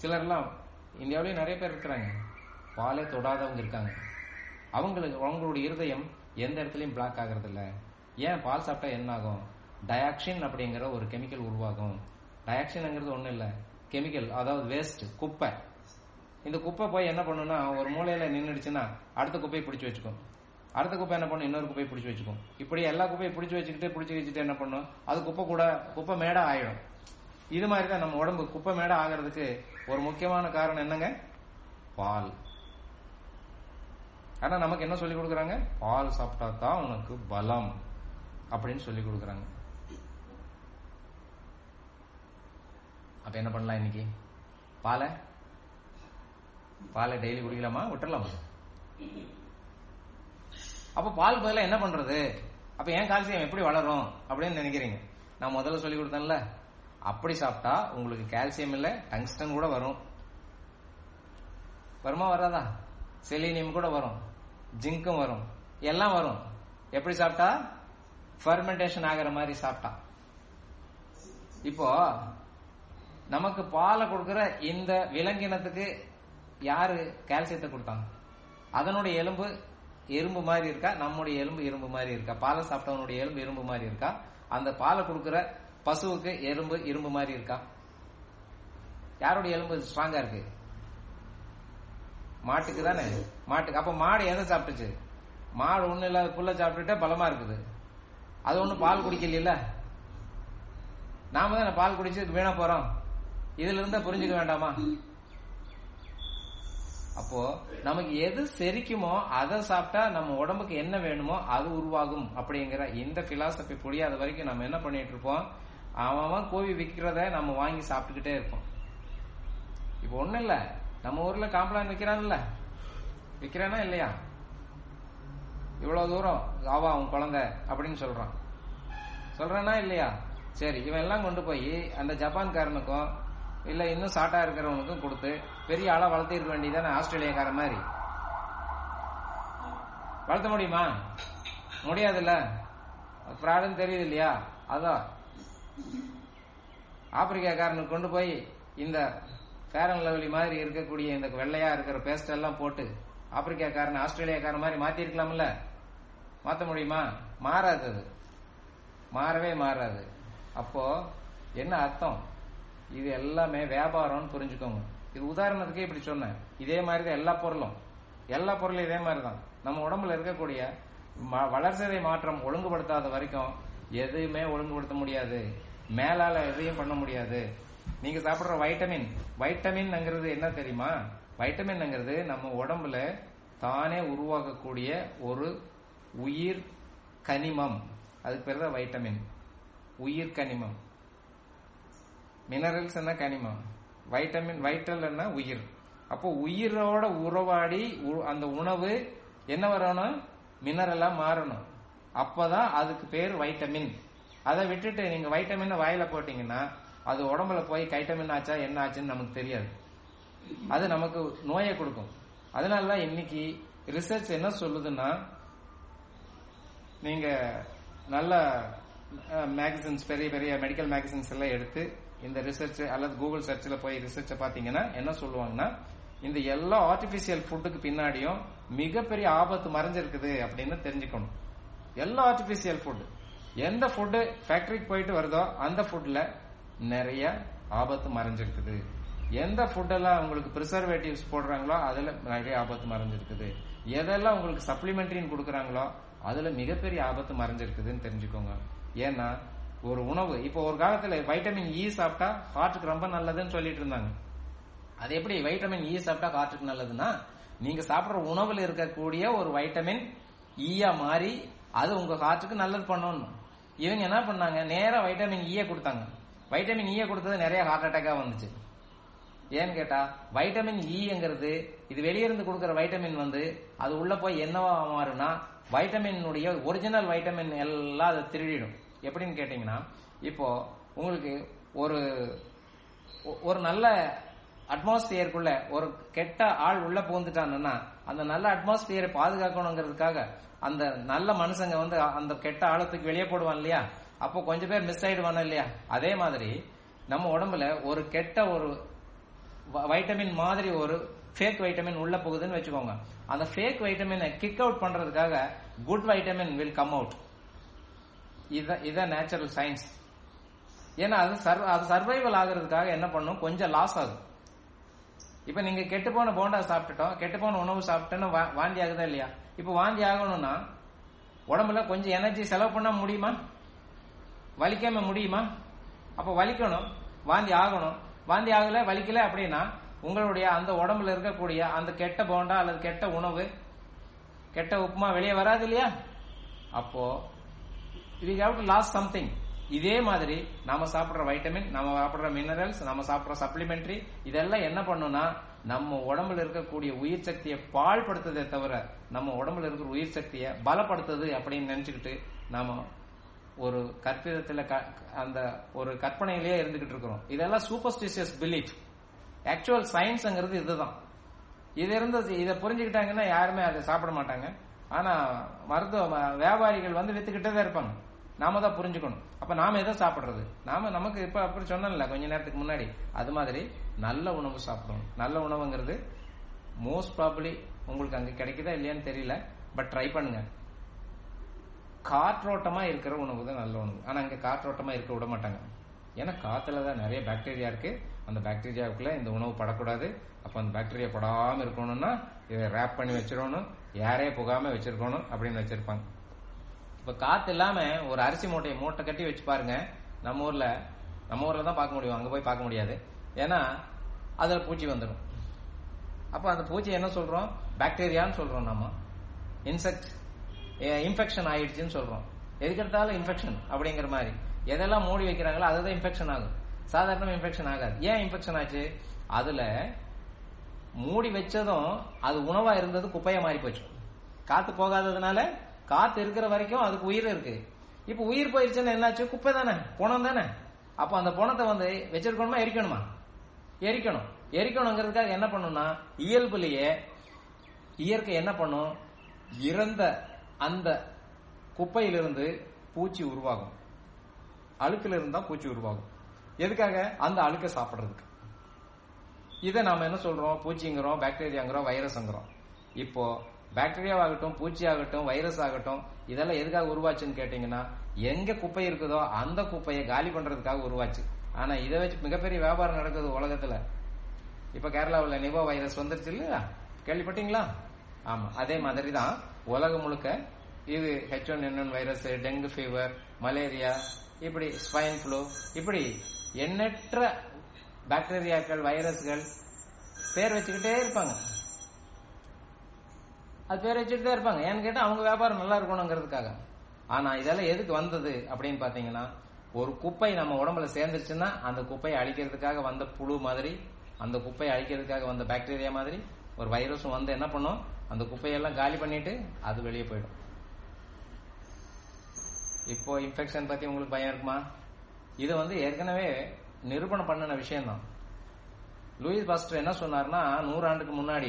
சிலர்லாம் இந்தியாவிலேயே நிறைய பேர் இருக்கிறாங்க பாலே தொடாதவங்க இருக்காங்க அவங்களுக்கு அவங்களுடைய இருதயம் எந்த இடத்துலயும் பிளாக் ஆகிறது இல்ல ஏன் பால் சாப்பிட்டா என்ன ஆகும் டயாக்சின் அப்படிங்கிற ஒரு கெமிக்கல் உருவாகும் டயாக்சின்ங்கிறது ஒண்ணும் இல்ல கெமிக்கல் அதாவது வேஸ்ட் குப்பை இந்த குப்பை போய் என்ன பண்ணுன்னா ஒரு மூலையில நின்றுடுச்சுன்னா அடுத்த குப்பையை பிடிச்சி வச்சுக்கும் அடுத்த குப்பை என்ன பண்ணும் இன்னொரு குப்பையை பிடிச்சி வச்சுக்கும் இப்படி எல்லா குப்பையும் பிடிச்சி வச்சுக்கிட்டு பிடிச்சி வச்சுட்டு என்ன பண்ணும் அது குப்பை கூட குப்பை மேடா ஆயிடும் இது மாதிரி தான் நம்ம உடம்பு குப்பை மேடா ஆகிறதுக்கு ஒரு முக்கியமான காரணம் என்னங்க பால் ஆனா நமக்கு என்ன சொல்லி கொடுக்குறாங்க பால் சாப்பிட்டா தான் உனக்கு பலம் அப்படின்னு சொல்லி கொடுக்குறாங்க அப்ப என்ன பண்ணலாம் இன்னைக்கு பாலை பாலை டெய்லி குடிக்கலாமா விட்டுறலாமா அப்ப பால் பதிலா என்ன பண்றது அப்ப ஏன் கால்சியம் எப்படி வளரும் அப்படின்னு நினைக்கிறீங்க நான் முதல்ல சொல்லி கொடுத்தேன்ல அப்படி சாப்பிட்டா உங்களுக்கு கால்சியம் இல்ல டங்ஸ்டன் கூட வரும் வருமா வராதா செலீனியம் கூட வரும் ஜிங்க்கும் வரும் எல்லாம் வரும் எப்படி சாப்பிட்டா ஃபர்மெண்டேஷன் ஆகிற மாதிரி சாப்பிட்டா இப்போ நமக்கு பாலை கொடுக்கிற இந்த விலங்கினத்துக்கு யாரு கால்சியத்தை கொடுத்தாங்க அதனுடைய எலும்பு எறும்பு மாதிரி இருக்கா நம்முடைய எலும்பு இரும்பு மாதிரி இருக்கா பாலை சாப்பிட்டவனுடைய எலும்பு இரும்பு மாதிரி இருக்கா அந்த பாலை கொடுக்கிற பசுவுக்கு எறும்பு இரும்பு மாதிரி இருக்கா யாருடைய எலும்பு ஸ்ட்ராங்கா இருக்கு மாட்டுக்கு தானே மாட்டுக்கு அப்ப மாடு எதை சாப்பிட்டுச்சு மாடு ஒண்ணு இல்லாத புல்ல சாப்பிட்டுட்டே பலமா இருக்குது அது ஒண்ணு பால் குடிக்கல நாம தானே பால் குடிச்சு வீணா போறோம் இதுல இருந்தா புரிஞ்சுக்க வேண்டாமா அப்போ நமக்கு எது செரிக்குமோ அதை சாப்பிட்டா நம்ம உடம்புக்கு என்ன வேணுமோ அது உருவாகும் அப்படிங்கிற இந்த பிலாசபி புரியாத வரைக்கும் நம்ம என்ன பண்ணிட்டு இருப்போம் அவன் அவன் கோவி விற்கிறத நம்ம வாங்கி சாப்பிட்டுக்கிட்டே இருப்போம் இப்போ ஒண்ணும் இல்ல நம்ம ஊர்ல காம்பளான் விக்கிறான்ல விக்கிறானா இல்லையா இவ்வளவு தூரம் ஆவா அவன் குழந்தை அப்படின்னு சொல்றான் சொல்றானா இல்லையா சரி இவன் எல்லாம் கொண்டு போய் அந்த ஜப்பான்காரனுக்கும் இல்ல இன்னும் சாட்டா இருக்கிறவனுக்கும் கொடுத்து பெரிய ஆளா வளர்த்திருக்க வேண்டியதானே ஆஸ்திரேலியாக்கார மாதிரி வளர்த்த முடியுமா முடியாதுல்ல ஃப்ராடுன்னு தெரியுது இல்லையா அதான் ஆப்பிரிக்காக்காரனுக்கு கொண்டு போய் இந்த ஃபேரன் லவ்லி மாதிரி இருக்கக்கூடிய இந்த வெள்ளையா இருக்கிற பேஸ்ட் எல்லாம் போட்டு ஆப்பிரிக்காக்காரன் ஆஸ்திரேலியாக்காரன் மாதிரி மாத்தி இருக்கலாம்ல மாத்த முடியுமா மாறாது அது மாறவே மாறாது அப்போ என்ன அர்த்தம் இது எல்லாமே வியாபாரம்னு புரிஞ்சுக்கோங்க இது உதாரணத்துக்கே இப்படி சொன்னேன் இதே மாதிரி தான் எல்லா பொருளும் எல்லா பொருளும் இதே மாதிரி தான் நம்ம உடம்புல இருக்கக்கூடிய ம- வளர்சிதை மாற்றம் ஒழுங்குபடுத்தாத வரைக்கும் எதுவுமே ஒழுங்குபடுத்த முடியாது மேலால எதையும் பண்ண முடியாது நீங்க சாப்பிடுற வைட்டமின் வைட்டமின்ங்கிறது என்ன தெரியுமா வைட்டமின்ங்கிறது நம்ம உடம்புல தானே உருவாகக்கூடிய ஒரு உயிர் கனிமம் அதுக்கு பேர் தான் வைட்டமின் உயிர் கனிமம் மினரல்ஸ் என்ன கனிமம் வைட்டமின் வைட்டல் என்ன உயிர் அப்போ உயிரோட உறவாடி உ- அந்த உணவு என்ன வரணும் மினரலா மாறணும் அப்பதான் அதுக்கு பேர் வைட்டமின் அதை விட்டுட்டு நீங்க வைட்டமின் வாயில போட்டீங்கன்னா அது உடம்புல போய் கைட்டமின் ஆச்சா என்ன ஆச்சுன்னு நமக்கு தெரியாது அது நமக்கு நோயை கொடுக்கும் அதனால இன்னைக்கு ரிசர்ச் என்ன சொல்லுதுன்னா நீங்க நல்ல மேகசின்ஸ் பெரிய பெரிய மெடிக்கல் மேகசின்ஸ் எல்லாம் எடுத்து இந்த ரிசர்ச் அல்லது கூகுள் சர்ச்ல போய் ரிசர்ச் பாத்தீங்கன்னா என்ன சொல்லுவாங்கன்னா இந்த எல்லா ஆர்டிபிஷியல் ஃபுட்டுக்கு பின்னாடியும் மிகப்பெரிய ஆபத்து மறைஞ்சிருக்குது அப்படின்னு தெரிஞ்சுக்கணும் எல்லா ஆர்டிபிஷியல் ஃபுட் எந்த ஃபுட்டு ஃபேக்டரிக்கு போயிட்டு வருதோ அந்த ஃபுட்ல நிறைய ஆபத்து மறைஞ்சிருக்குது எந்த ஃபுட்டெல்லாம் உங்களுக்கு ப்ரிசர்வேட்டிவ்ஸ் போடுறாங்களோ அதுல நிறைய ஆபத்து மறைஞ்சிருக்குது எதெல்லாம் உங்களுக்கு சப்ளிமெண்டரின்னு கொடுக்குறாங்களோ அதுல மிகப்பெரிய ஆபத்து மறைஞ்சிருக்குதுன்னு தெரிஞ்சுக்கோங்க ஏன்னா ஒரு உணவு இப்போ ஒரு காலத்துல வைட்டமின் இ சாப்பிட்டா ஹார்ட்டுக்கு ரொம்ப நல்லதுன்னு சொல்லிட்டு இருந்தாங்க அது எப்படி வைட்டமின் இ சாப்பிட்டா ஹார்ட்டுக்கு நல்லதுன்னா நீங்க சாப்பிடுற உணவுல இருக்கக்கூடிய ஒரு வைட்டமின் ஈயா மாறி அது உங்க ஹார்ட்டுக்கு நல்லது பண்ணணும் இவங்க என்ன பண்ணாங்க நேரா வைட்டமின் ஈய கொடுத்தாங்க வைட்டமின் ஈய கொடுத்தது நிறைய ஹார்ட் அட்டாக்கா வந்துச்சு ஏன்னு கேட்டா வைட்டமின் இங்கிறது இது வெளியிருந்து கொடுக்கிற வைட்டமின் வந்து அது உள்ள போய் என்னவா மாறுனா வைட்டமினுடைய ஒரிஜினல் வைட்டமின் எல்லாம் அதை திருடிடும் எப்படின்னு கேட்டீங்கன்னா இப்போ உங்களுக்கு ஒரு ஒ- ஒரு நல்ல அட்மாஸ்பியருக்குள்ள ஒரு கெட்ட ஆள் உள்ள புகுந்துட்டான்னா அந்த நல்ல அட்மாஸ்பியரை பாதுகாக்கணுங்கிறதுக்காக அந்த நல்ல மனுஷங்க வந்து அந்த கெட்ட ஆழத்துக்கு வெளியே போடுவான் இல்லையா அப்போ கொஞ்சம் பேர் மிஸ் ஆயிடுவானோ இல்லையா அதே மாதிரி நம்ம உடம்புல ஒரு கெட்ட ஒரு வைட்டமின் மாதிரி ஒரு ஃபேக் வைட்டமின் உள்ள போகுதுன்னு வச்சுக்கோங்க அந்த ஃபேக் வைட்டமினை கிக் அவுட் பண்றதுக்காக good vitamin will come out இதான் நேச்சுரல் சயின்ஸ் ஏன்னா அது சர்வ அது சர்வைவல் ஆகுறதுக்காக என்ன பண்ணும் கொஞ்சம் லாஸ் ஆகும் இப்ப நீங்க கெட்டு போன போண்டா சாப்பிட்டுட்டோம் கெட்டு போன உணவு சாப்பிட்டோன்னு வா- வாந்தி ஆகுதா இல்லையா இப்ப வாந்தி ஆகணும்னா உடம்புல கொஞ்சம் எனர்ஜி செலவு பண்ண முடியுமா வலிக்காம முடியுமா அப்ப வலிக்கணும் வாந்தி ஆகணும் வாந்தி ஆகல வலிக்கல அப்படின்னா உங்களுடைய அந்த உடம்புல இருக்கக்கூடிய அந்த கெட்ட போண்டா அல்லது கெட்ட உணவு கெட்ட உப்புமா வெளியே வராது இல்லையா அப்போ we have to lose something இதே மாதிரி நாம சாப்பிடுற வைட்டமின் நம்ம சாப்பிடுற மினரல்ஸ் நம்ம சாப்பிடுற சப்ளிமெண்டரி இதெல்லாம் என்ன பண்ணும்னா நம்ம உடம்புல இருக்கக்கூடிய உயிர் சக்தியை பாழ்படுத்துதே தவிர நம்ம உடம்புல இருக்கிற உயிர் சக்தியை பலப்படுத்துது அப்படின்னு நினைச்சுக்கிட்டு நாம ஒரு கற்பிதத்துல க- அந்த ஒரு கற்பனையிலேயே இருந்துகிட்டு இருக்கிறோம் இதெல்லாம் சூப்பர்ஸ்டிஷியஸ் பிலீஃப் ஆக்சுவல் சயின்ஸ்ங்கிறது இதுதான் இது இருந்து இதை புரிஞ்சுக்கிட்டாங்கன்னா யாருமே அதை சாப்பிட மாட்டாங்க ஆனா மருத்துவ ம- வியாபாரிகள் வந்து வித்துக்கிட்டே தான் இருப்பாங்க நாம தான் புரிஞ்சுக்கணும் அப்ப நாம எதை சாப்பிடுறது நாம நமக்கு இப்ப அப்படி சொன்னேன்ல கொஞ்ச நேரத்துக்கு முன்னாடி அது மாதிரி நல்ல உணவு சாப்பிடணும் நல்ல உணவுங்கிறது மோஸ்ட் ப்ராபப்ளி உங்களுக்கு அங்க கிடைக்குதா இல்லையான்னு தெரியல பட் ட்ரை பண்ணுங்க காற்றோட்டமா இருக்கிற உணவு தான் நல்ல உணவு ஆனா அங்க காற்றோட்டமா இருக்க விட மாட்டாங்க ஏன்னா காத்துல தான் நிறைய பாக்டீரியா இருக்கு அந்த பாக்டீரியாவுக்குள்ள இந்த உணவு படக்கூடாது அப்ப அந்த பாக்டீரியா படாம இருக்கணும்னா இதை ரேப் பண்ணி வச்சிடணும் யாரே புகாம வச்சிருக்கணும் அப்படின்னு வச்சிருப்பாங்க இப்ப காத்து இல்லாம ஒரு அரிசி மூட்டையை மூட்டை கட்டி வச்சு பாருங்க நம்ம ஊர்ல நம்ம ஊர்ல தான் பார்க்க முடியும் அங்க போய் பார்க்க முடியாது ஏன்னா அதுல பூச்சி வந்துடும் அப்ப அந்த பூச்சி என்ன சொல்றோம் பாக்டீரியான்னு சொல்றோம் நம்ம இன்செக்ட் இன்ஃபெக்ஷன் ஆயிடுச்சுன்னு சொல்றோம் எதுக்கெடுத்தாலும் இன்ஃபெக்ஷன் அப்படிங்கிற மாதிரி எதெல்லாம் மூடி வைக்கிறாங்களோ அதுதான் இன்ஃபெக்ஷன் ஆகும் சாதாரண இன்ஃபெக்ஷன் ஆகாது ஏன் இன்ஃபெக்ஷன் ஆச்சு அதுல மூடி வச்சதும் அது உணவா இருந்தது குப்பையா மாறி போச்சு காத்து போகாததுனால காத்து இருக்கிற வரைக்கும் அதுக்கு உயிர் இருக்கு இப்ப உயிர் போயிருச்சுன்னா என்னாச்சு குப்பை தானே பணம் தானே அப்ப அந்த பணத்தை வந்து வச்சிருக்கணுமா எரிக்கணுமா எரிக்கணும் எரிக்கணுங்கிறதுக்காக என்ன பண்ணும்னா இயல்புலயே இயற்கை என்ன பண்ணும் இறந்த அந்த குப்பையிலிருந்து பூச்சி உருவாகும் அழுக்குல இருந்தா பூச்சி உருவாகும் எதுக்காக அந்த அழுக்க சாப்பிடுறதுக்கு இதை நாம என்ன சொல்றோம் பூச்சிங்கிறோம் பாக்டீரியாங்கிறோம் வைரஸ்ங்கிறோம் இப்போ பாக்டீரியா ஆகட்டும் பூச்சி ஆகட்டும் வைரஸ் ஆகட்டும் இதெல்லாம் எதுக்காக உருவாச்சுன்னு கேட்டீங்கன்னா எங்க குப்பை இருக்குதோ அந்த குப்பையை காலி பண்றதுக்காக உருவாச்சு ஆனா இதை வச்சு மிகப்பெரிய வியாபாரம் நடக்குது உலகத்துல இப்ப கேரளாவுல நிவோ வைரஸ் வந்துருச்சு இல்லையா கேள்விப்பட்டீங்களா ஆமா அதே மாதிரி தான் உலகம் முழுக்க இது H one N virus dengue fever malaria இப்படி ஸ்பைன் ஃப்ளூ இப்படி எண்ணற்ற பாக்டீரியாக்கள் வைரஸ்கள் பேர் வச்சுக்கிட்டே இருப்பாங்க அது பேர் வச்சுக்கிட்டே இருப்பாங்க ஏன்னு கேட்டா அவங்க வியாபாரம் நல்லா இருக்கணுங்கிறதுக்காக ஆனா இதெல்லாம் எதுக்கு வந்தது அப்படின்னு பாத்தீங்கன்னா ஒரு குப்பை நம்ம உடம்புல சேர்ந்துருச்சுன்னா அந்த குப்பையை அழிக்கிறதுக்காக வந்த புழு மாதிரி அந்த குப்பையை அழிக்கிறதுக்காக வந்த பாக்டீரியா மாதிரி ஒரு வைரஸும் வந்து என்ன பண்ணும் அந்த குப்பையெல்லாம் காலி பண்ணிட்டு அது வெளியே போயிடும் இப்போ இன்ஃபெக்ஷன் பத்தி உங்களுக்கு பயம் இருக்குமா இது வந்து ஏற்கனவே நிரூபணம் பண்ணின விஷயம்தான் லூயிஸ் பாஸ்டர் என்ன சொன்னார்னா நூறாண்டுக்கு முன்னாடி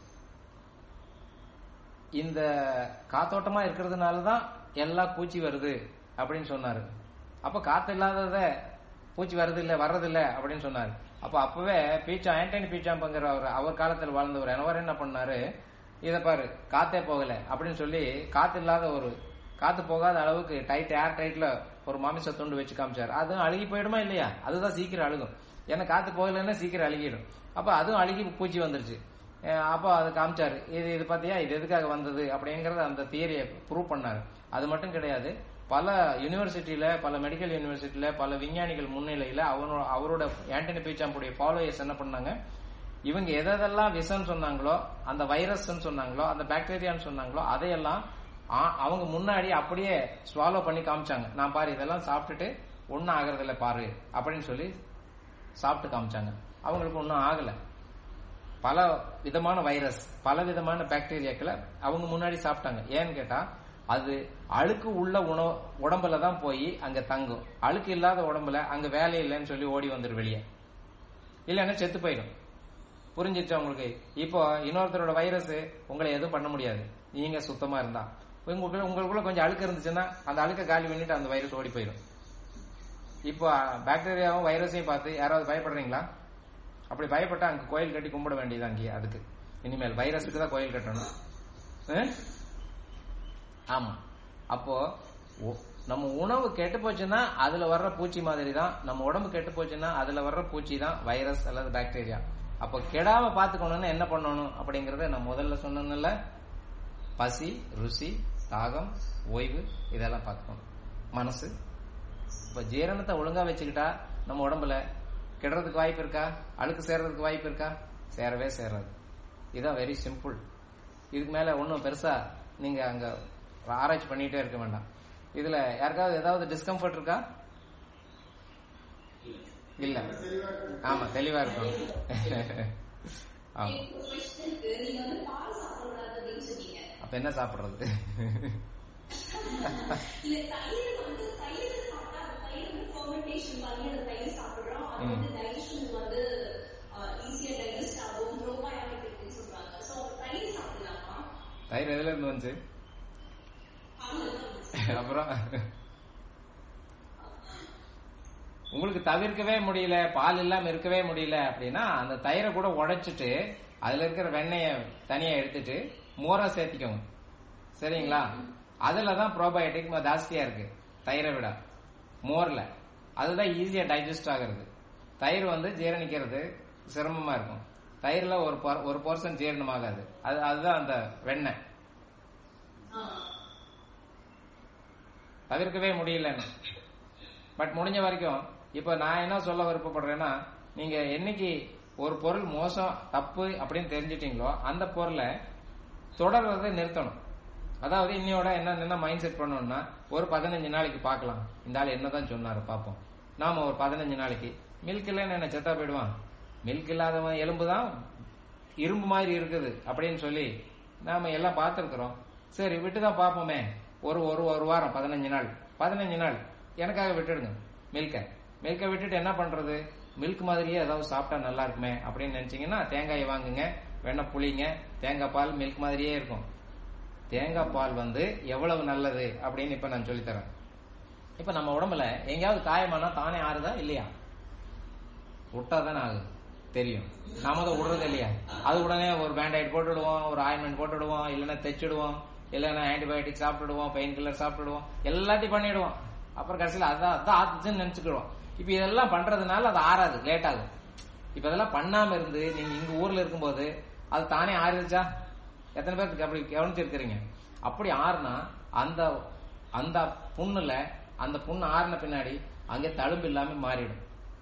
இந்த காத்தோட்டமா இருக்கிறதுனால தான் எல்லா பூச்சி வருது அப்படின்னு சொன்னாரு அப்ப காத்து இல்லாதத பூச்சி வருது இல்ல வர்றது இல்ல அப்படின்னு சொன்னாரு அப்ப அப்பவே பீச்சா ஆண்டனி பீச்சாம்பங்கிற அவர் அவர் காலத்தில் வாழ்ந்தவர் அவர் என்ன பண்ணாரு இத பாரு காத்தே போகல அப்படின்னு சொல்லி காத்து இல்லாத ஒரு காத்து போகாத அளவுக்கு டைட் ஏர் டைட்ல ஒரு மாமிச துண்டு வச்சு காமிச்சாரு அதுவும் அழுகி போயிடுமா இல்லையா அதுதான் சீக்கிரம் அழுகும் ஏன்னா காத்து போகலன்னா சீக்கிரம் அழுகிடும் அப்ப அதுவும் அழுகி பூச்சி வந்துருச்சு அஹ் அப்போ அது காமிச்சாரு இது இது பாத்தியா இது எதுக்காக வந்தது அப்படிங்கறத அந்த தியரியை ப்ரூவ் பண்ணாரு அது மட்டும் கிடையாது பல யூனிவர்சிட்டியில பல மெடிக்கல் யூனிவர்சிட்டியில பல விஞ்ஞானிகள் முன்னிலையில அவனோட அவரோட ஆண்டனி பீச்சாம்புடைய ஃபாலோயர்ஸ் என்ன பண்ணாங்க இவங்க எதெல்லாம் விஷம் சொன்னாங்களோ அந்த வைரஸ் சொன்னாங்களோ அந்த பாக்டீரியான்னு சொன்னாங்களோ அதையெல்லாம் ஆ- அவங்க முன்னாடி அப்படியே ஸ்வாலோ பண்ணி காமிச்சாங்க நான் பாரு இதெல்லாம் சாப்பிட்டுட்டு ஒன்னும் ஆகுறது இல்ல பாரு அப்படின்னு சொல்லி சாப்பிட்டு காமிச்சாங்க அவங்களுக்கு ஒன்னும் ஆகல பல விதமான வைரஸ் பல விதமான பாக்டீரியாக்களை அவங்க முன்னாடி சாப்பிட்டாங்க ஏன்னு கேட்டா அது அழுக்கு உள்ள உணவு உடம்புல தான் போய் அங்க தங்கும் அழுக்கு இல்லாத உடம்புல அங்க வேலை இல்லைன்னு சொல்லி ஓடி வந்துரு வெளியே இல்லைன்னா செத்து போயிடும் புரிஞ்சிருச்சா உங்களுக்கு இப்போ இன்னொருத்தரோட வைரஸ் உங்களை எதுவும் பண்ண முடியாது நீங்க சுத்தமா இருந்தா உங்களுக்குள்ள உங்களுக்குள்ள கொஞ்சம் அழுக்கு இருந்துச்சுன்னா அந்த அழுக்க காலி பண்ணிட்டு அந்த வைரஸ் ஓடி போயிடும் இப்போ பாக்டீரியாவும் வைரஸையும் பார்த்து யாராவது பயப்படுறீங்களா அப்படி பயப்பட்டா அங்க கோயில் கட்டி கும்பிட வேண்டியது அங்கேயே அதுக்கு இனிமேல் வைரஸுக்கு தான் கோயில் கட்டணும் அஹ்? ஆமா அப்போ ஒ- நம்ம உணவு கெட்டு போச்சுன்னா அதுல வர்ற பூச்சி மாதிரி தான் நம்ம உடம்பு கெட்டு போச்சுன்னா அதுல வர்ற பூச்சி தான் வைரஸ் அல்லது பாக்டீரியா அப்போ கெடாம பாத்துக்கணும்னா என்ன பண்ணணும் அப்படிங்கறத நான் முதல்ல சொன்னேன்ல பசி ருசி தாகம் ஓய்வு இதெல்லாம் பார்த்துக்கணும் மனசு இப்ப ஜீரணத்தை ஒழுங்கா வச்சுக்கிட்டா நம்ம உடம்புல கெடுறதுக்கு வாய்ப்பு இருக்கா அழுக்கு சேர்றதுக்கு வாய்ப்பு இருக்கா சேரவே சேராது இதான் வெரி சிம்பிள் இதுக்கு மேல ஒன்றும் பெருசா நீங்க அங்க ஆராய்ச்சி பண்ணிட்டே இருக்க வேண்டாம் இதுல யாருக்காவது ஏதாவது டிஸ்கம்ஃபர்ட் இருக்கா இல்ல ஆமா தெளிவா இருக்கும் ஆமா கொஸ்டினுக்கு நீங்க வந்து பால் சாப்பிடக்கூடாது அப்படின்னு சொன்னீங்க அப்ப என்ன சாப்பிடுறது இல்ல தயிர் வந்து தயிர் சாப்பிட்டா அந்த தயிர் வந்து ஃபெர்மெண்டேஷன் பண்ணி அந்த தயிர் சாப்பிடுறோம் அது வந்து டைஜஷன் வந்து ஈஸியா டைஜஸ்ட் ஆகும் ப்ரோபயோட்டிக் இருக்குன்னு சொல்றாங்க சோ தயிர் சாப்பிடலாமா தயிர் எதுல இருந்து வந்துச்சு பால் அப்புறம் உங்களுக்கு தவிர்க்கவே முடியல பால் இல்லாம இருக்கவே முடியல அப்படின்னா அந்த தயிரை கூட உடைச்சிட்டு அதுல இருக்கிற வெண்ணெய தனியா எடுத்துட்டு மோரா சேர்த்திக்கோங்க சரிங்களா அதுலதான் ப்ரோபயோட்டிக் ஜாஸ்தியா இருக்கு தயிரை விட மோர்ல அதுதான் ஈஸியா டைஜஸ்ட் ஆகுறது தயிர் வந்து ஜீரணிக்கிறது சிரமமா இருக்கும் தயிர்ல ஒரு por- ஒரு போர்ஷன் ஜீரணமாகாது அது அதுதான் அந்த வெண்ணெய் தவிர்க்கவே முடியலன்னு பட் முடிஞ்ச வரைக்கும் இப்ப நான் என்ன சொல்ல விருப்பப்படுறேன்னா நீங்க என்னைக்கு ஒரு பொருள் மோசம் தப்பு அப்படின்னு தெரிஞ்சிட்டீங்களோ அந்த பொருளை தொடர்றதை நிறுத்தணும் அதாவது இன்னையோட என்ன என்ன மைண்ட் செட் பண்ணணும்னா ஒரு பதினஞ்சு நாளைக்கு பார்க்கலாம் இந்த ஆள் என்னதான் சொன்னாரு பார்ப்போம் நாம ஒரு பதினஞ்சு நாளைக்கு மில்க் இல்லைன்னு என்ன செத்தா போயிடுவான் மில்க் இல்லாதவன் எலும்பு தான் இரும்பு மாதிரி இருக்குது அப்படின்னு சொல்லி நாம எல்லாம் பார்த்துருக்குறோம் சரி விட்டு தான் பார்ப்போமே ஒரு ஒரு ஒரு வாரம் பதினஞ்சு நாள் பதினஞ்சு நாள் எனக்காக விட்டுடுங்க மில்கை மில்கை விட்டுட்டு என்ன பண்றது மில்க் மாதிரியே ஏதாவது சாப்பிட்டா நல்லா இருக்குமே அப்படின்னு நினைச்சீங்கன்னா தேங்காயை வாங்குங்க வெண்ணெய் புளிங்க தேங்காய் பால் மில்க் மாதிரியே இருக்கும் தேங்காய் பால் வந்து எவ்வளவு நல்லது அப்படின்னு இப்ப நான் சொல்லித்தரேன் இப்ப நம்ம உடம்புல எங்கேயாவது காயமானா தானே ஆறுதா இல்லையா விட்டா தானே ஆகுது தெரியும் நாம தான் விடுறது இல்லையா அது உடனே ஒரு பேண்டைட் போட்டுடுவோம் ஒரு ஆயின்மெண்ட் போட்டுடுவோம் இல்லைன்னா தைச்சிடுவோம் இல்லைன்னா ஆன்டிபயோட்டிக் சாப்பிட்டுடுவோம் பெயின் கில்லர் சாப்பிட்டுடுவோம் எல்லாத்தையும் பண்ணிடுவோம் அப்புறம் கடைசியில் அதான் அதான் ஆத்துச்சுன்னு நினைச்சுக்கிடுவோம் இப்ப இதெல்லாம் பண்றதுனால அது ஆறாது லேட் ஆகும் இப்ப இதெல்லாம் பண்ணாம இருந்து நீங்க இங்க ஊர்ல இருக்கும்போது அது தானே ஆறிடுச்சா எத்தனை பேருக்கு அப்படி கவனிச்சிருக்கிறீங்க அப்படி ஆறுனா அந்த அந்த புண்ணுல அந்த புண்ணு ஆறின பின்னாடி அங்கே தழும்பு இல்லாம மாறிடும்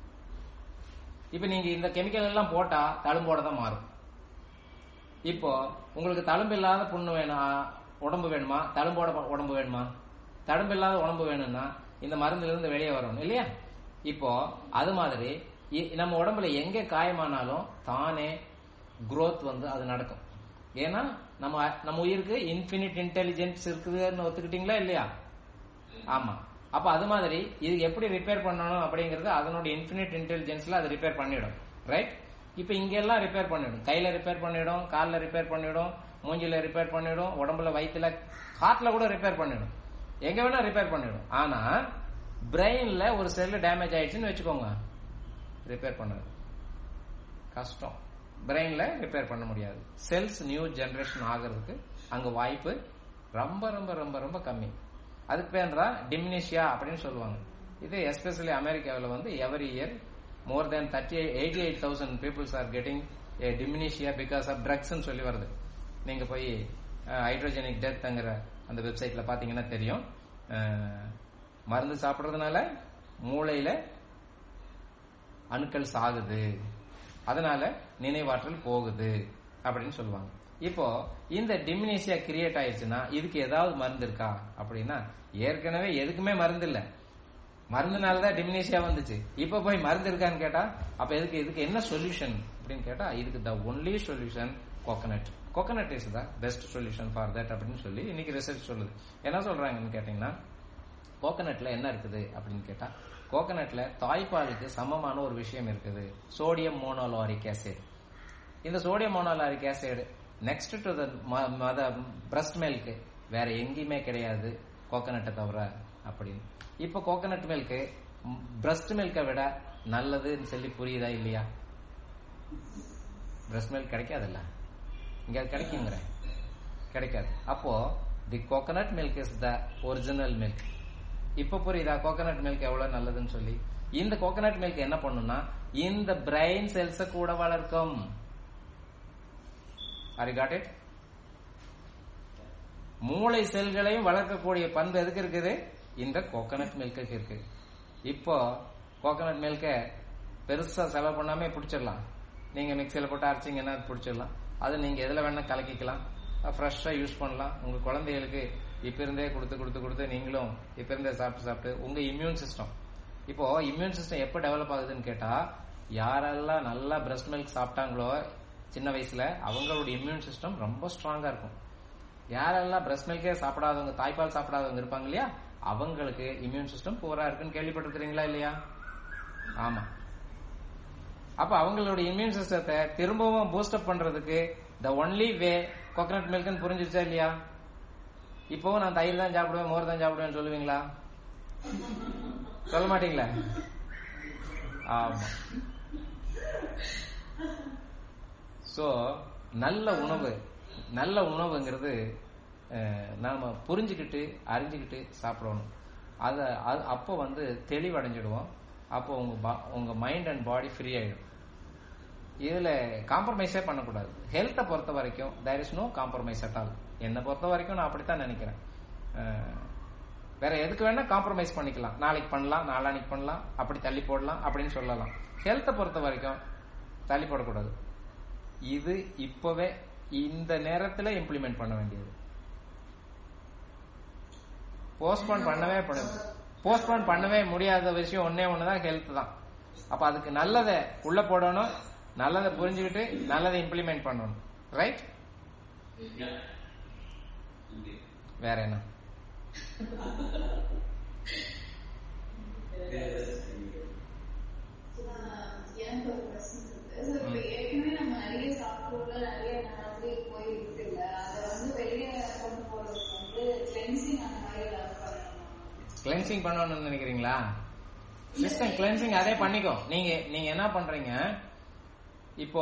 இப்ப நீங்க இந்த கெமிக்கல் எல்லாம் போட்டா தழும்போட தான் மாறும் இப்போ உங்களுக்கு தழும்பு இல்லாத புண்ணு வேணும் உடம்பு வேணுமா தழும்போட ப- உடம்பு வேணுமா தழும்பு இல்லாத உடம்பு வேணும்னா இந்த மருந்துல இருந்து வெளியே வரணும் இல்லையா இப்போ அது மாதிரி இ- நம்ம உடம்புல எங்க காயமானாலும் தானே growth வந்து அது நடக்கும் ஏன்னா நம்ம நம்ம உயிருக்கு இன்ஃபினிட் இன்டெலிஜென்ஸ் இருக்குதுன்னு ஒத்துக்கிட்டீங்களா இல்லையா ஆமா அப்ப அது மாதிரி இது எப்படி ரிப்பேர் பண்ணணும் அப்படிங்கறது அதனோட இன்ஃபினிட் இன்டெலிஜென்ஸ்ல அது ரிப்பேர் பண்ணிடும் ரைட் இப்ப இங்க எல்லாம் ரிப்பேர் பண்ணிடும் கையில ரிப்பேர் பண்ணிடும் கால்ல ரிப்பேர் பண்ணிடும் மூஞ்சில ரிப்பேர் பண்ணிடும் உடம்புல வயித்துல ஹார்ட்ல கூட ரிப்பேர் பண்ணிடும் எங்க வேணா ரிப்பேர் பண்ணிடும் ஆனா பிரெயின்ல ஒரு செல் டேமேஜ் ஆயிடுச்சுன்னு வச்சுக்கோங்க ரிப்பேர் பண்ணது கஷ்டம் பிரெயின்ல ரிப்பேர் பண்ண முடியாது செல்ஸ் நியூ ஜெனரேஷன் ஆகிறதுக்கு அங்க வாய்ப்பு ரொம்ப ரொம்ப ரொம்ப ரொம்ப கம்மி அதுக்கு பேர்ன்றா டிமினிஷியா அப்படின்னு சொல்லுவாங்க இது எஸ்பெஷலி அமெரிக்காவில் வந்து every year more than thirty eighty eight thousand peoples are getting a dementia because of drugs சொல்லி வருது நீங்க போய் ஹைட்ரோஜெனிக் டெத்ங்கிற அந்த வெப்சைட்ல பாத்தீங்கன்னா தெரியும் அஹ், மருந்து சாப்பிடுறதுனால மூளையில அணுக்கள் சாகுது அதனால நினைவாற்றல் போகுது அப்படின்னு சொல்லுவாங்க இப்போ இந்த டிமினிஷியா கிரியேட் ஆயிடுச்சுன்னா இதுக்கு ஏதாவது மருந்து இருக்கா அப்படின்னா ஏற்கனவே எதுக்குமே மருந்து இல்ல மருந்துனால தான் டிமினிஷியா வந்துச்சு இப்ப போய் மருந்து இருக்கான்னு கேட்டா அப்ப எதுக்கு இதுக்கு என்ன சொல்யூஷன் அப்படின்னு கேட்டா இதுக்கு the only solution coconut coconut is the best solution for that அப்படின்னு சொல்லி இன்னைக்கு ரிசர்ச் சொல்லுது என்ன சொல்றாங்கன்னு கேட்டீங்கன்னா கோகனட்ல என்ன இருக்குது அப்படின்னு கேட்டா கோகனட்ல தாய்ப்பாலுக்கு சமமான ஒரு விஷயம் இருக்குது சோடியம் மோனோலாரிக் ஆசிட் இந்த sodium monolauric acid next to the mother breast milk வேற எங்கேயுமே கிடையாது கோகனட்டை தவிர அப்படின்னு இப்ப கோகனட் மில்க் பிரஸ்ட் மில்கை விட நல்லதுன்னு சொல்லி புரியுதா இல்லையா பிரஸ்ட் மில்க் கிடைக்காதுல்ல இங்க அது கிடைக்குங்கிற கிடைக்காது அப்போ the coconut milk is the original milk இப்ப புரியுதா கோகனட் மில்க் எவ்வளவு நல்லதுன்னு சொல்லி இந்த கோகனட் மில்க் என்ன பண்ணும்னா இந்த பிரெயின் செல்ஸ கூட வளர்க்கும் ஆர் காட் இட் மூளை செல்களையும் வளர்க்கக்கூடிய பண்பு எதுக்கு இருக்குது இந்த கோகனட் மில்க்கு இருக்கு இப்போ கோகனட் மில்க பெருசா செலவு பண்ணாம பிடிச்சிடலாம் நீங்க மிக்சியில போட்டு அரைச்சிங்கன்னா அது பிடிச்சிடலாம் அது நீங்க எதுல வேணா கலக்கிக்கலாம் ஃப்ரெஷ்ஷா யூஸ் பண்ணலாம் உங்க குழந்தைகளுக்கு இப்ப இருந்தே கொடுத்து கொடுத்து கொடுத்து நீங்களும் இப்ப இருந்தே சாப்பிட்டு சாப்பிட்டு உங்க இம்யூன் சிஸ்டம் இப்போ இம்யூன் சிஸ்டம் எப்ப டெவலப் ஆகுதுன்னு கேட்டா யாரெல்லாம் நல்லா பிரஸ்ட் மில்க் சாப்பிட்டாங்களோ சின்ன வயசுல அவங்களோட இம்யூன் சிஸ்டம் ரொம்ப ஸ்ட்ராங்கா இருக்கும் யாரெல்லாம் பிரஸ்ட் மில்கே சாப்பிடாதவங்க தாய்ப்பால் சாப்பிடாதவங்க இருப்பாங்க இல்லையா அவங்களுக்கு இம்யூன் சிஸ்டம் பூரா இருக்குன்னு கேள்விப்பட்டிருக்கிறீங்களா இல்லையா ஆமா அப்ப அவங்களோட இம்யூன் சிஸ்டத்தை திரும்பவும் பூஸ்டப் பண்றதுக்கு த ஒன்லி வே கோகனட் மில்க்னு புரிஞ்சிருச்சா இல்லையா இப்போவும் நான் தயிர் தான் சாப்பிடுவேன் மோர் தான் சாப்பிடுவேன்னு சொல்லுவீங்களா சொல்ல மாட்டீங்களா ஆமா சோ நல்ல உணவு நல்ல உணவுங்கிறது அஹ், நாம புரிஞ்சுக்கிட்டு அறிஞ்சுக்கிட்டு சாப்பிடணும் அத அது- அப்போ வந்து தெளிவடைஞ்சிடுவோம் அப்போ உங்க பா- உங்க மைண்ட் அண்ட் பாடி ஃப்ரீ ஆயிடும் இதுல காம்ப்ரமைஸே பண்ணக்கூடாது ஹெல்த்தை பொறுத்த வரைக்கும் there is no compromise at all என்னை பொறுத்த வரைக்கும் நான் அப்படித்தான் நினைக்கிறேன் அஹ், வேற எதுக்கு வேணா காம்ப்ரமைஸ் பண்ணிக்கலாம் நாளைக்கு பண்ணலாம் நாளானிக்கு பண்ணலாம் அப்படி தள்ளி போடலாம் அப்படின்னு சொல்லலாம் ஹெல்த்தை பொறுத்த வரைக்கும் தள்ளி போடக்கூடாது இது இப்பவே இந்த நேரத்துல இம்ப்ளிமெண்ட் பண்ண வேண்டியது போஸ்ட்போன் பண்ணவே போஸ்ட்போன் பண்ணவே முடியாத விஷயம் ஒன்னே ஒண்ணுதான் ஹெல்த் தான் அப்ப அதுக்கு நல்லதை உள்ள போடணும் நல்லதை புரிஞ்சுக்கிட்டு நல்லதை இம்ப்ளிமெண்ட் பண்ணணும் ரைட் வேற என்ன எனக்கு ஒரு question இருக்கு. So, இப்ப ஏற்கனவே நம்ம நிறைய சாப்பிட்றோம்ல, நிறைய இந்த மாதிரி போய் இருக்குல்ல, அதை வந்து வெளிய கொண்டு போறதுக்கு வந்து cleansing அந்த மாதிரி ஏதாவது பண்ணணுமா? கிளென்சிங் பண்ணணும்னு நினைக்கிறீங்களா சிஸ்டம் கிளென்சிங் அதே பண்ணிக்கோ நீங்க நீங்க என்ன பண்றீங்க இப்போ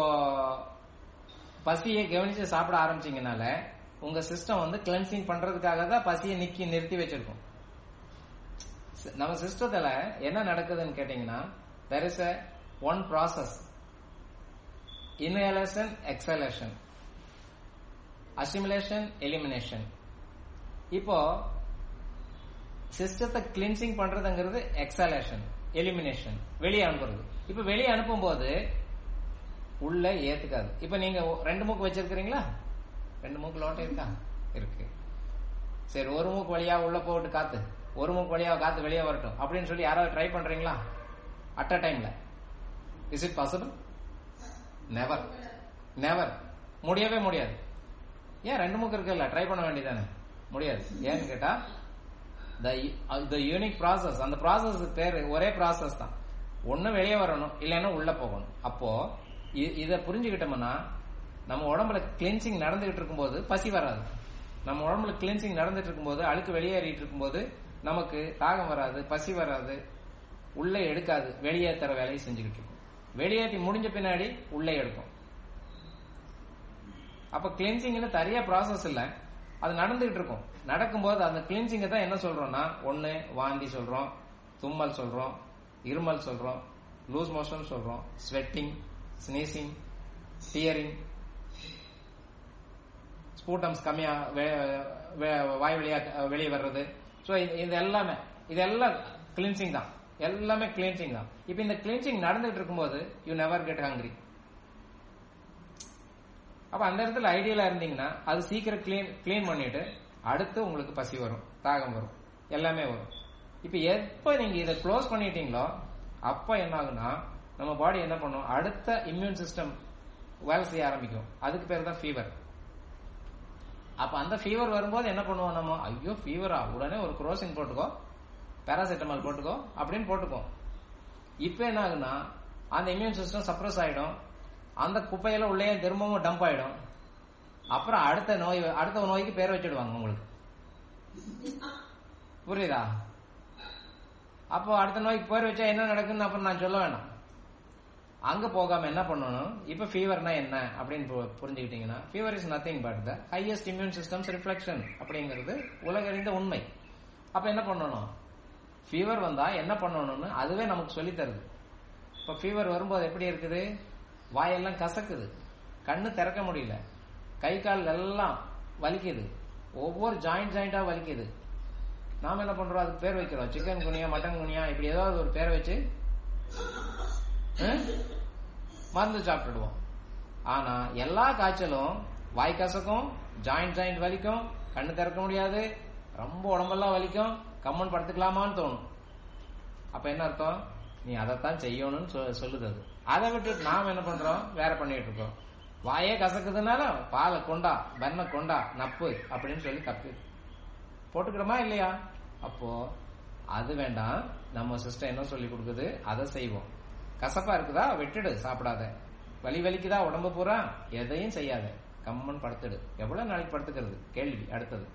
பசியை கவனிச்சு சாப்பிட ஆரம்பிச்சீங்கனால உங்க சிஸ்டம் வந்து கிளென்சிங் பண்றதுக்காக தான் பசியை நிக்கி நிறுத்தி வச்சிருக்கோம் சி- நம்ம சிஸ்டத்துல என்ன நடக்குதுன்னு கேட்டீங்கன்னா there is a one process inhalation exhalation assimilation elimination இப்போ சிஸ்டத்தை கிளின்சிங் பண்றதுங்கிறது எக்ஸலேஷன் எலிமினேஷன் வெளியே அனுப்புறது இப்ப வெளியே அனுப்பும்போது உள்ள ஏத்துக்காது இப்ப நீங்க ஒ- ரெண்டு மூக்கு வச்சிருக்கிறீங்களா ரெண்டு மூக்கு லோட்டை இருக்கா இருக்கு சரி ஒரு மூக்கு வழியா உள்ள போட்டு காத்து ஒரு மூக்கு வழியா காத்து வெளியே வரட்டும் அப்படின்னு சொல்லி யாராவது ட்ரை பண்றீங்களா அட் அ டைம்ல is it possible never never முடியவே முடியாது ஏன் ரெண்டு மூக்கு இருக்குல்ல ட்ரை பண்ண வேண்டியதானே முடியாது ஏன்னு கேட்டா த யூனிக் ப்ராசஸ் அந்த ப்ராசஸ் பேரு ஒரே ப்ராசஸ் தான் ஒண்ணு வெளியே வரணும் இல்லைன்னா உள்ள போகணும் அப்போ இ- இத புரிஞ்சுக்கிட்டோம்னா நம்ம உடம்புல கிளென்சிங் நடந்துகிட்டு இருக்கும்போது பசி வராது நம்ம உடம்புல கிளென்சிங் நடந்துட்டு இருக்கும்போது அழுக்கு வெளியேறிட்டு இருக்கும்போது நமக்கு தாகம் வராது பசி வராது உள்ளே எடுக்காது வெளியேற்றுற வேலையை செஞ்சுக்கிட்டு இருக்கும் வெளியேற்றி முடிஞ்ச பின்னாடி உள்ளே எடுக்கும் அப்ப கிளென்சிங்னு தனியா ப்ராசஸ் இல்ல அது நடந்துகிட்டு இருக்கும் நடக்கும்போது அந்த கிளென்சிங்கை தான் என்ன சொல்றோம்னா ஒண்ணு வாந்தி சொல்றோம் தும்மல் சொல்றோம் இருமல் சொல்றோம் லூஸ் மோஷன் சொல்றோம் ஸ்வெட்டிங் ஸ்னீசிங் டியரிங் ஸ்பூட்டம்ஸ் கம்மியா வே- வே- வாய் வழியா வெளியே வர்றது ஸோ இது எல்லாமே இதெல்லாம் கிளீன்சிங் தான் எல்லாமே கிளீன்சிங் தான் இப்போ இந்த கிளீன்சிங் நடந்துட்டு இருக்கும்போது யூ நெவர் கெட் ஹங்கிரி அப்ப அந்த இடத்துல ஐடியலா இருந்தீங்கன்னா அது சீக்கிரம் கிளீன் கிளீன் பண்ணிட்டு அடுத்து உங்களுக்கு பசி வரும் தாகம் வரும் எல்லாமே வரும் இப்ப எப்ப நீங்க இதை க்ளோஸ் பண்ணிட்டீங்களோ அப்ப என்ன ஆகுனா நம்ம பாடி என்ன பண்ணும் அடுத்த இம்யூன் சிஸ்டம் வேலை செய்ய ஆரம்பிக்கும் அதுக்கு பேர் தான் ஃபீவர் அப்ப அந்த ஃபீவர் வரும்போது என்ன பண்ணுவோம் நம்ம ஐயோ ஃபீவரா உடனே ஒரு குரோசின் போட்டுக்கோ பேராசிட்டமால் போட்டுக்கோ அப்படின்னு போட்டுக்கோ இப்ப என்ன ஆகுனா அந்த இம்யூன் சிஸ்டம் சப்ரஸ் ஆயிடும் அந்த குப்பையெல்லாம் உள்ளே திரும்பவும் டம்ப் ஆயிடும் அப்புறம் அடுத்த நோய் அடுத்த நோய்க்கு பேர் வச்சிடுவாங்க உங்களுக்கு புரியுதா அப்போ அடுத்த நோய்க்கு பேர் வச்சா என்ன நடக்குன்னு அப்புறம் நான் சொல்ல வேண்டாம் அங்க போகாம என்ன பண்ணணும் இப்ப ஃபீவர்னா என்ன அப்படின்னு பு- புரிஞ்சுக்கிட்டீங்கன்னா fever is nothing but the highest immune systems reflection அப்படிங்கிறது உலகறிந்த உண்மை அப்ப என்ன பண்ணணும் ஃபீவர் வந்தா என்ன பண்ணணும்னு அதுவே நமக்கு சொல்லித் தருது இப்ப ஃபீவர் வரும்போது எப்படி இருக்குது வாயெல்லாம் கசக்குது கண்ணு திறக்க முடியல கை கால் எல்லாம் வலிக்குது ஒவ்வொரு ஜாயிண்ட் ஜாயிண்டா வலிக்குது நாம என்ன பண்றோம் அதுக்கு பேர் வைக்கிறோம் சிக்கன் குனியா மட்டன் குனியா இப்படி ஏதாவது ஒரு பேரை வச்சு ஹம், மருந்து சாப்பிட்டுடுவோம் ஆனா எல்லா காய்ச்சலும் வாய் கசக்கும் ஜாயிண்ட் ஜாயிண்ட் வலிக்கும் கண்ணு திறக்க முடியாது ரொம்ப உடம்பெல்லாம் வலிக்கும் கம்மன் படுத்துக்கலாமான்னு தோணும் அப்ப என்ன அர்த்தம் நீ அதைத்தான் செய்யணும்னு சொ- சொல்லுது அது அதை விட்டுட்டு நாம என்ன பண்றோம் வேற பண்ணிட்டு இருக்கோம் வாயே கசக்குதுனால பாலை கொண்டா வெண்ணெய் கொண்டா நப்பு அப்படின்னு சொல்லி தப்பு போட்டுக்கிறோமா இல்லையா அப்போ அது வேண்டாம் நம்ம சிஸ்டம் என்ன சொல்லி கொடுக்குது அதை செய்வோம் கசப்பா இருக்குதா விட்டுடு சாப்பிடாத வலி வலிக்குதா உடம்பு பூரா எதையும் செய்யாத கம்மன் படுத்துடு எவ்வளவு நாளைக்கு படுத்துக்கிறது கேள்வி அடுத்தது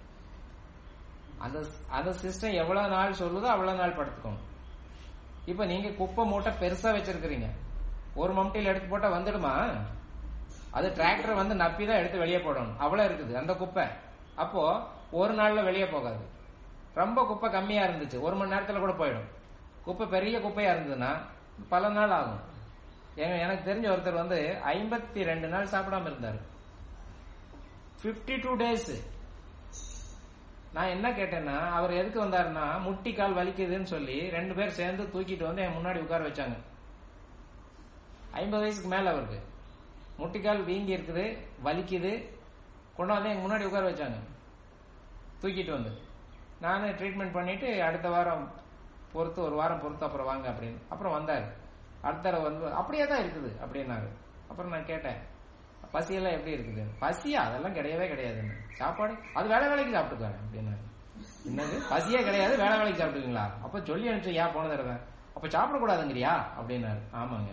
அந்த அந்த சிஸ்டம் எவ்வளவு நாள் சொல்லுதோ அவ்வளவு நாள் படுத்துக்கணும் இப்ப நீங்க குப்பை மூட்டை பெருசா வச்சிருக்கிறீங்க ஒரு மம்டியில் எடுத்து போட்டா வந்துடுமா அது டிராக்டர் வந்து நப்பி தான் எடுத்து வெளியே போடணும் அவ்வளவு இருக்குது அந்த குப்பை அப்போ ஒரு நாள்ல வெளியே போகாது ரொம்ப குப்பை கம்மியா இருந்துச்சு ஒரு மணி நேரத்துல கூட போயிடும் குப்பை பெரிய குப்பையா இருந்ததுன்னா பல நாள் ஆகும் எங்க- எனக்கு தெரிஞ்ச ஒருத்தர் வந்து ஐம்பத்தி ரெண்டு நாள் சாப்பிடாம இருந்தாரு 52 டூ டேஸ் நான் என்ன கேட்டேன்னா அவர் எதுக்கு வந்தாருன்னா முட்டி கால் வலிக்குதுன்னு சொல்லி ரெண்டு பேர் சேர்ந்து தூக்கிட்டு வந்து என் முன்னாடி உட்கார வச்சாங்க ஐம்பது வயசுக்கு மேல அவருக்கு முட்டிக்கால் வீங்கி இருக்குது வலிக்குது கொண்டாந்து எங்க முன்னாடி உட்கார வச்சாங்க தூக்கிட்டு வந்து நானே ட்ரீட்மெண்ட் பண்ணிட்டு அடுத்த வாரம் பொறுத்து ஒரு வாரம் பொறுத்து அப்புறம் வாங்க அப்படின்னு அப்புறம் வந்தாரு அடுத்த தடவை வந்து அப்படியே தான் இருக்குது அப்படின்னாரு அப்புறம் நான் கேட்டேன் பசியெல்லாம் எப்படி இருக்குது பசியா அதெல்லாம் கிடையவே கிடையாதுன்னு சாப்பாடு அது வேலை வேலைக்கு சாப்பிட்டுக்குவாங்க அப்படின்னாரு என்னது பசியே கிடையாது வேலை வேலைக்கு சாப்பிட்டுக்குங்களா அப்ப சொல்லி அனுப்பிச்சு ஏன் போன தடவை அப்ப சாப்பிடக்கூடாதுங்கிறியா அப்படின்னாரு ஆமாங்க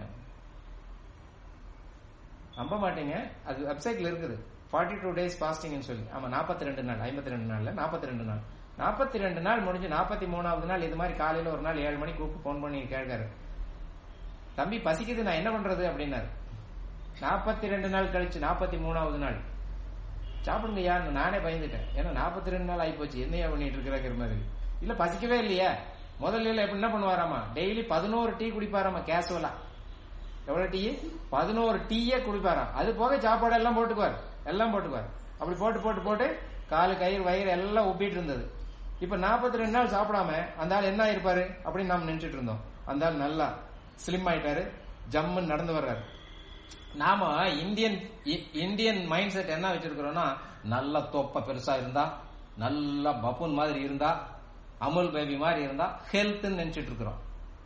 நம்ப மாட்டீங்க அது வெப்சைட்ல இருக்குது ஃபார்ட்டி டூ டேஸ் ஃபாஸ்டிங்னு சொல்லி ஆமா 42 ரெண்டு நாள் ஐம்பத்தி ரெண்டு நாள்ல 42 ரெண்டு நாள் 42 ரெண்டு நாள் முடிஞ்சு நாற்பத்தி மூணாவது நாள் இது மாதிரி காலையில ஒரு நாள் ஏழு மணிக்கு கூப்பிட்டு ஃபோன் பண்ணி கேட்காரு தம்பி பசிக்குது நான் என்ன பண்றது அப்படின்னாரு நாற்பத்தி ரெண்டு நாள் கழிச்சு நாற்பத்தி மூணாவது நாள் சாப்பிடுங்கய்யான்னு நானே பயந்துட்டேன் ஏன்னா நாற்பத்தி ரெண்டு நாள் ஆயிப்போச்சு என்னையா பண்ணிட்டு இருக்கிறாங்கிற மாதிரி இல்ல பசிக்கவே இல்லையே முதல்ல எல்லாம் எப்படி என்ன பண்ணுவாராமா டெய்லி பதினோரு டீ குடிப்பாராமா கேசுவலா எவ்வளவு டீ பதினோரு டீயே குடிப்பாராம் அது போக சாப்பாடு எல்லாம் போட்டுக்குவார் எல்லாம் போட்டுக்குவார் அப்படி போட்டு போட்டு போட்டு காலு கயிறு வயிறு எல்லாம் உப்பிட்டு இருந்தது இப்ப 42 ரெண்டு நாள் சாப்பிடாம அந்த ஆள் என்ன ஆயிருப்பாரு அப்படின்னு நாம் நினைச்சிட்டு இருந்தோம் அந்த ஆள் நல்லா ஸ்லிம் ஆயிட்டாரு ஜம்முன்னு நடந்து வர்றாரு நாம இந்தியன் இ- இந்தியன் மைண்ட் செட் என்ன வச்சிருக்கிறோம்னா நல்ல தொப்பை பெருசா இருந்தா நல்ல பப்புன் மாதிரி இருந்தா அமுல் பேபி மாதிரி இருந்தா ஹெல்த்னு நினைச்சிட்டு இருக்கிறோம்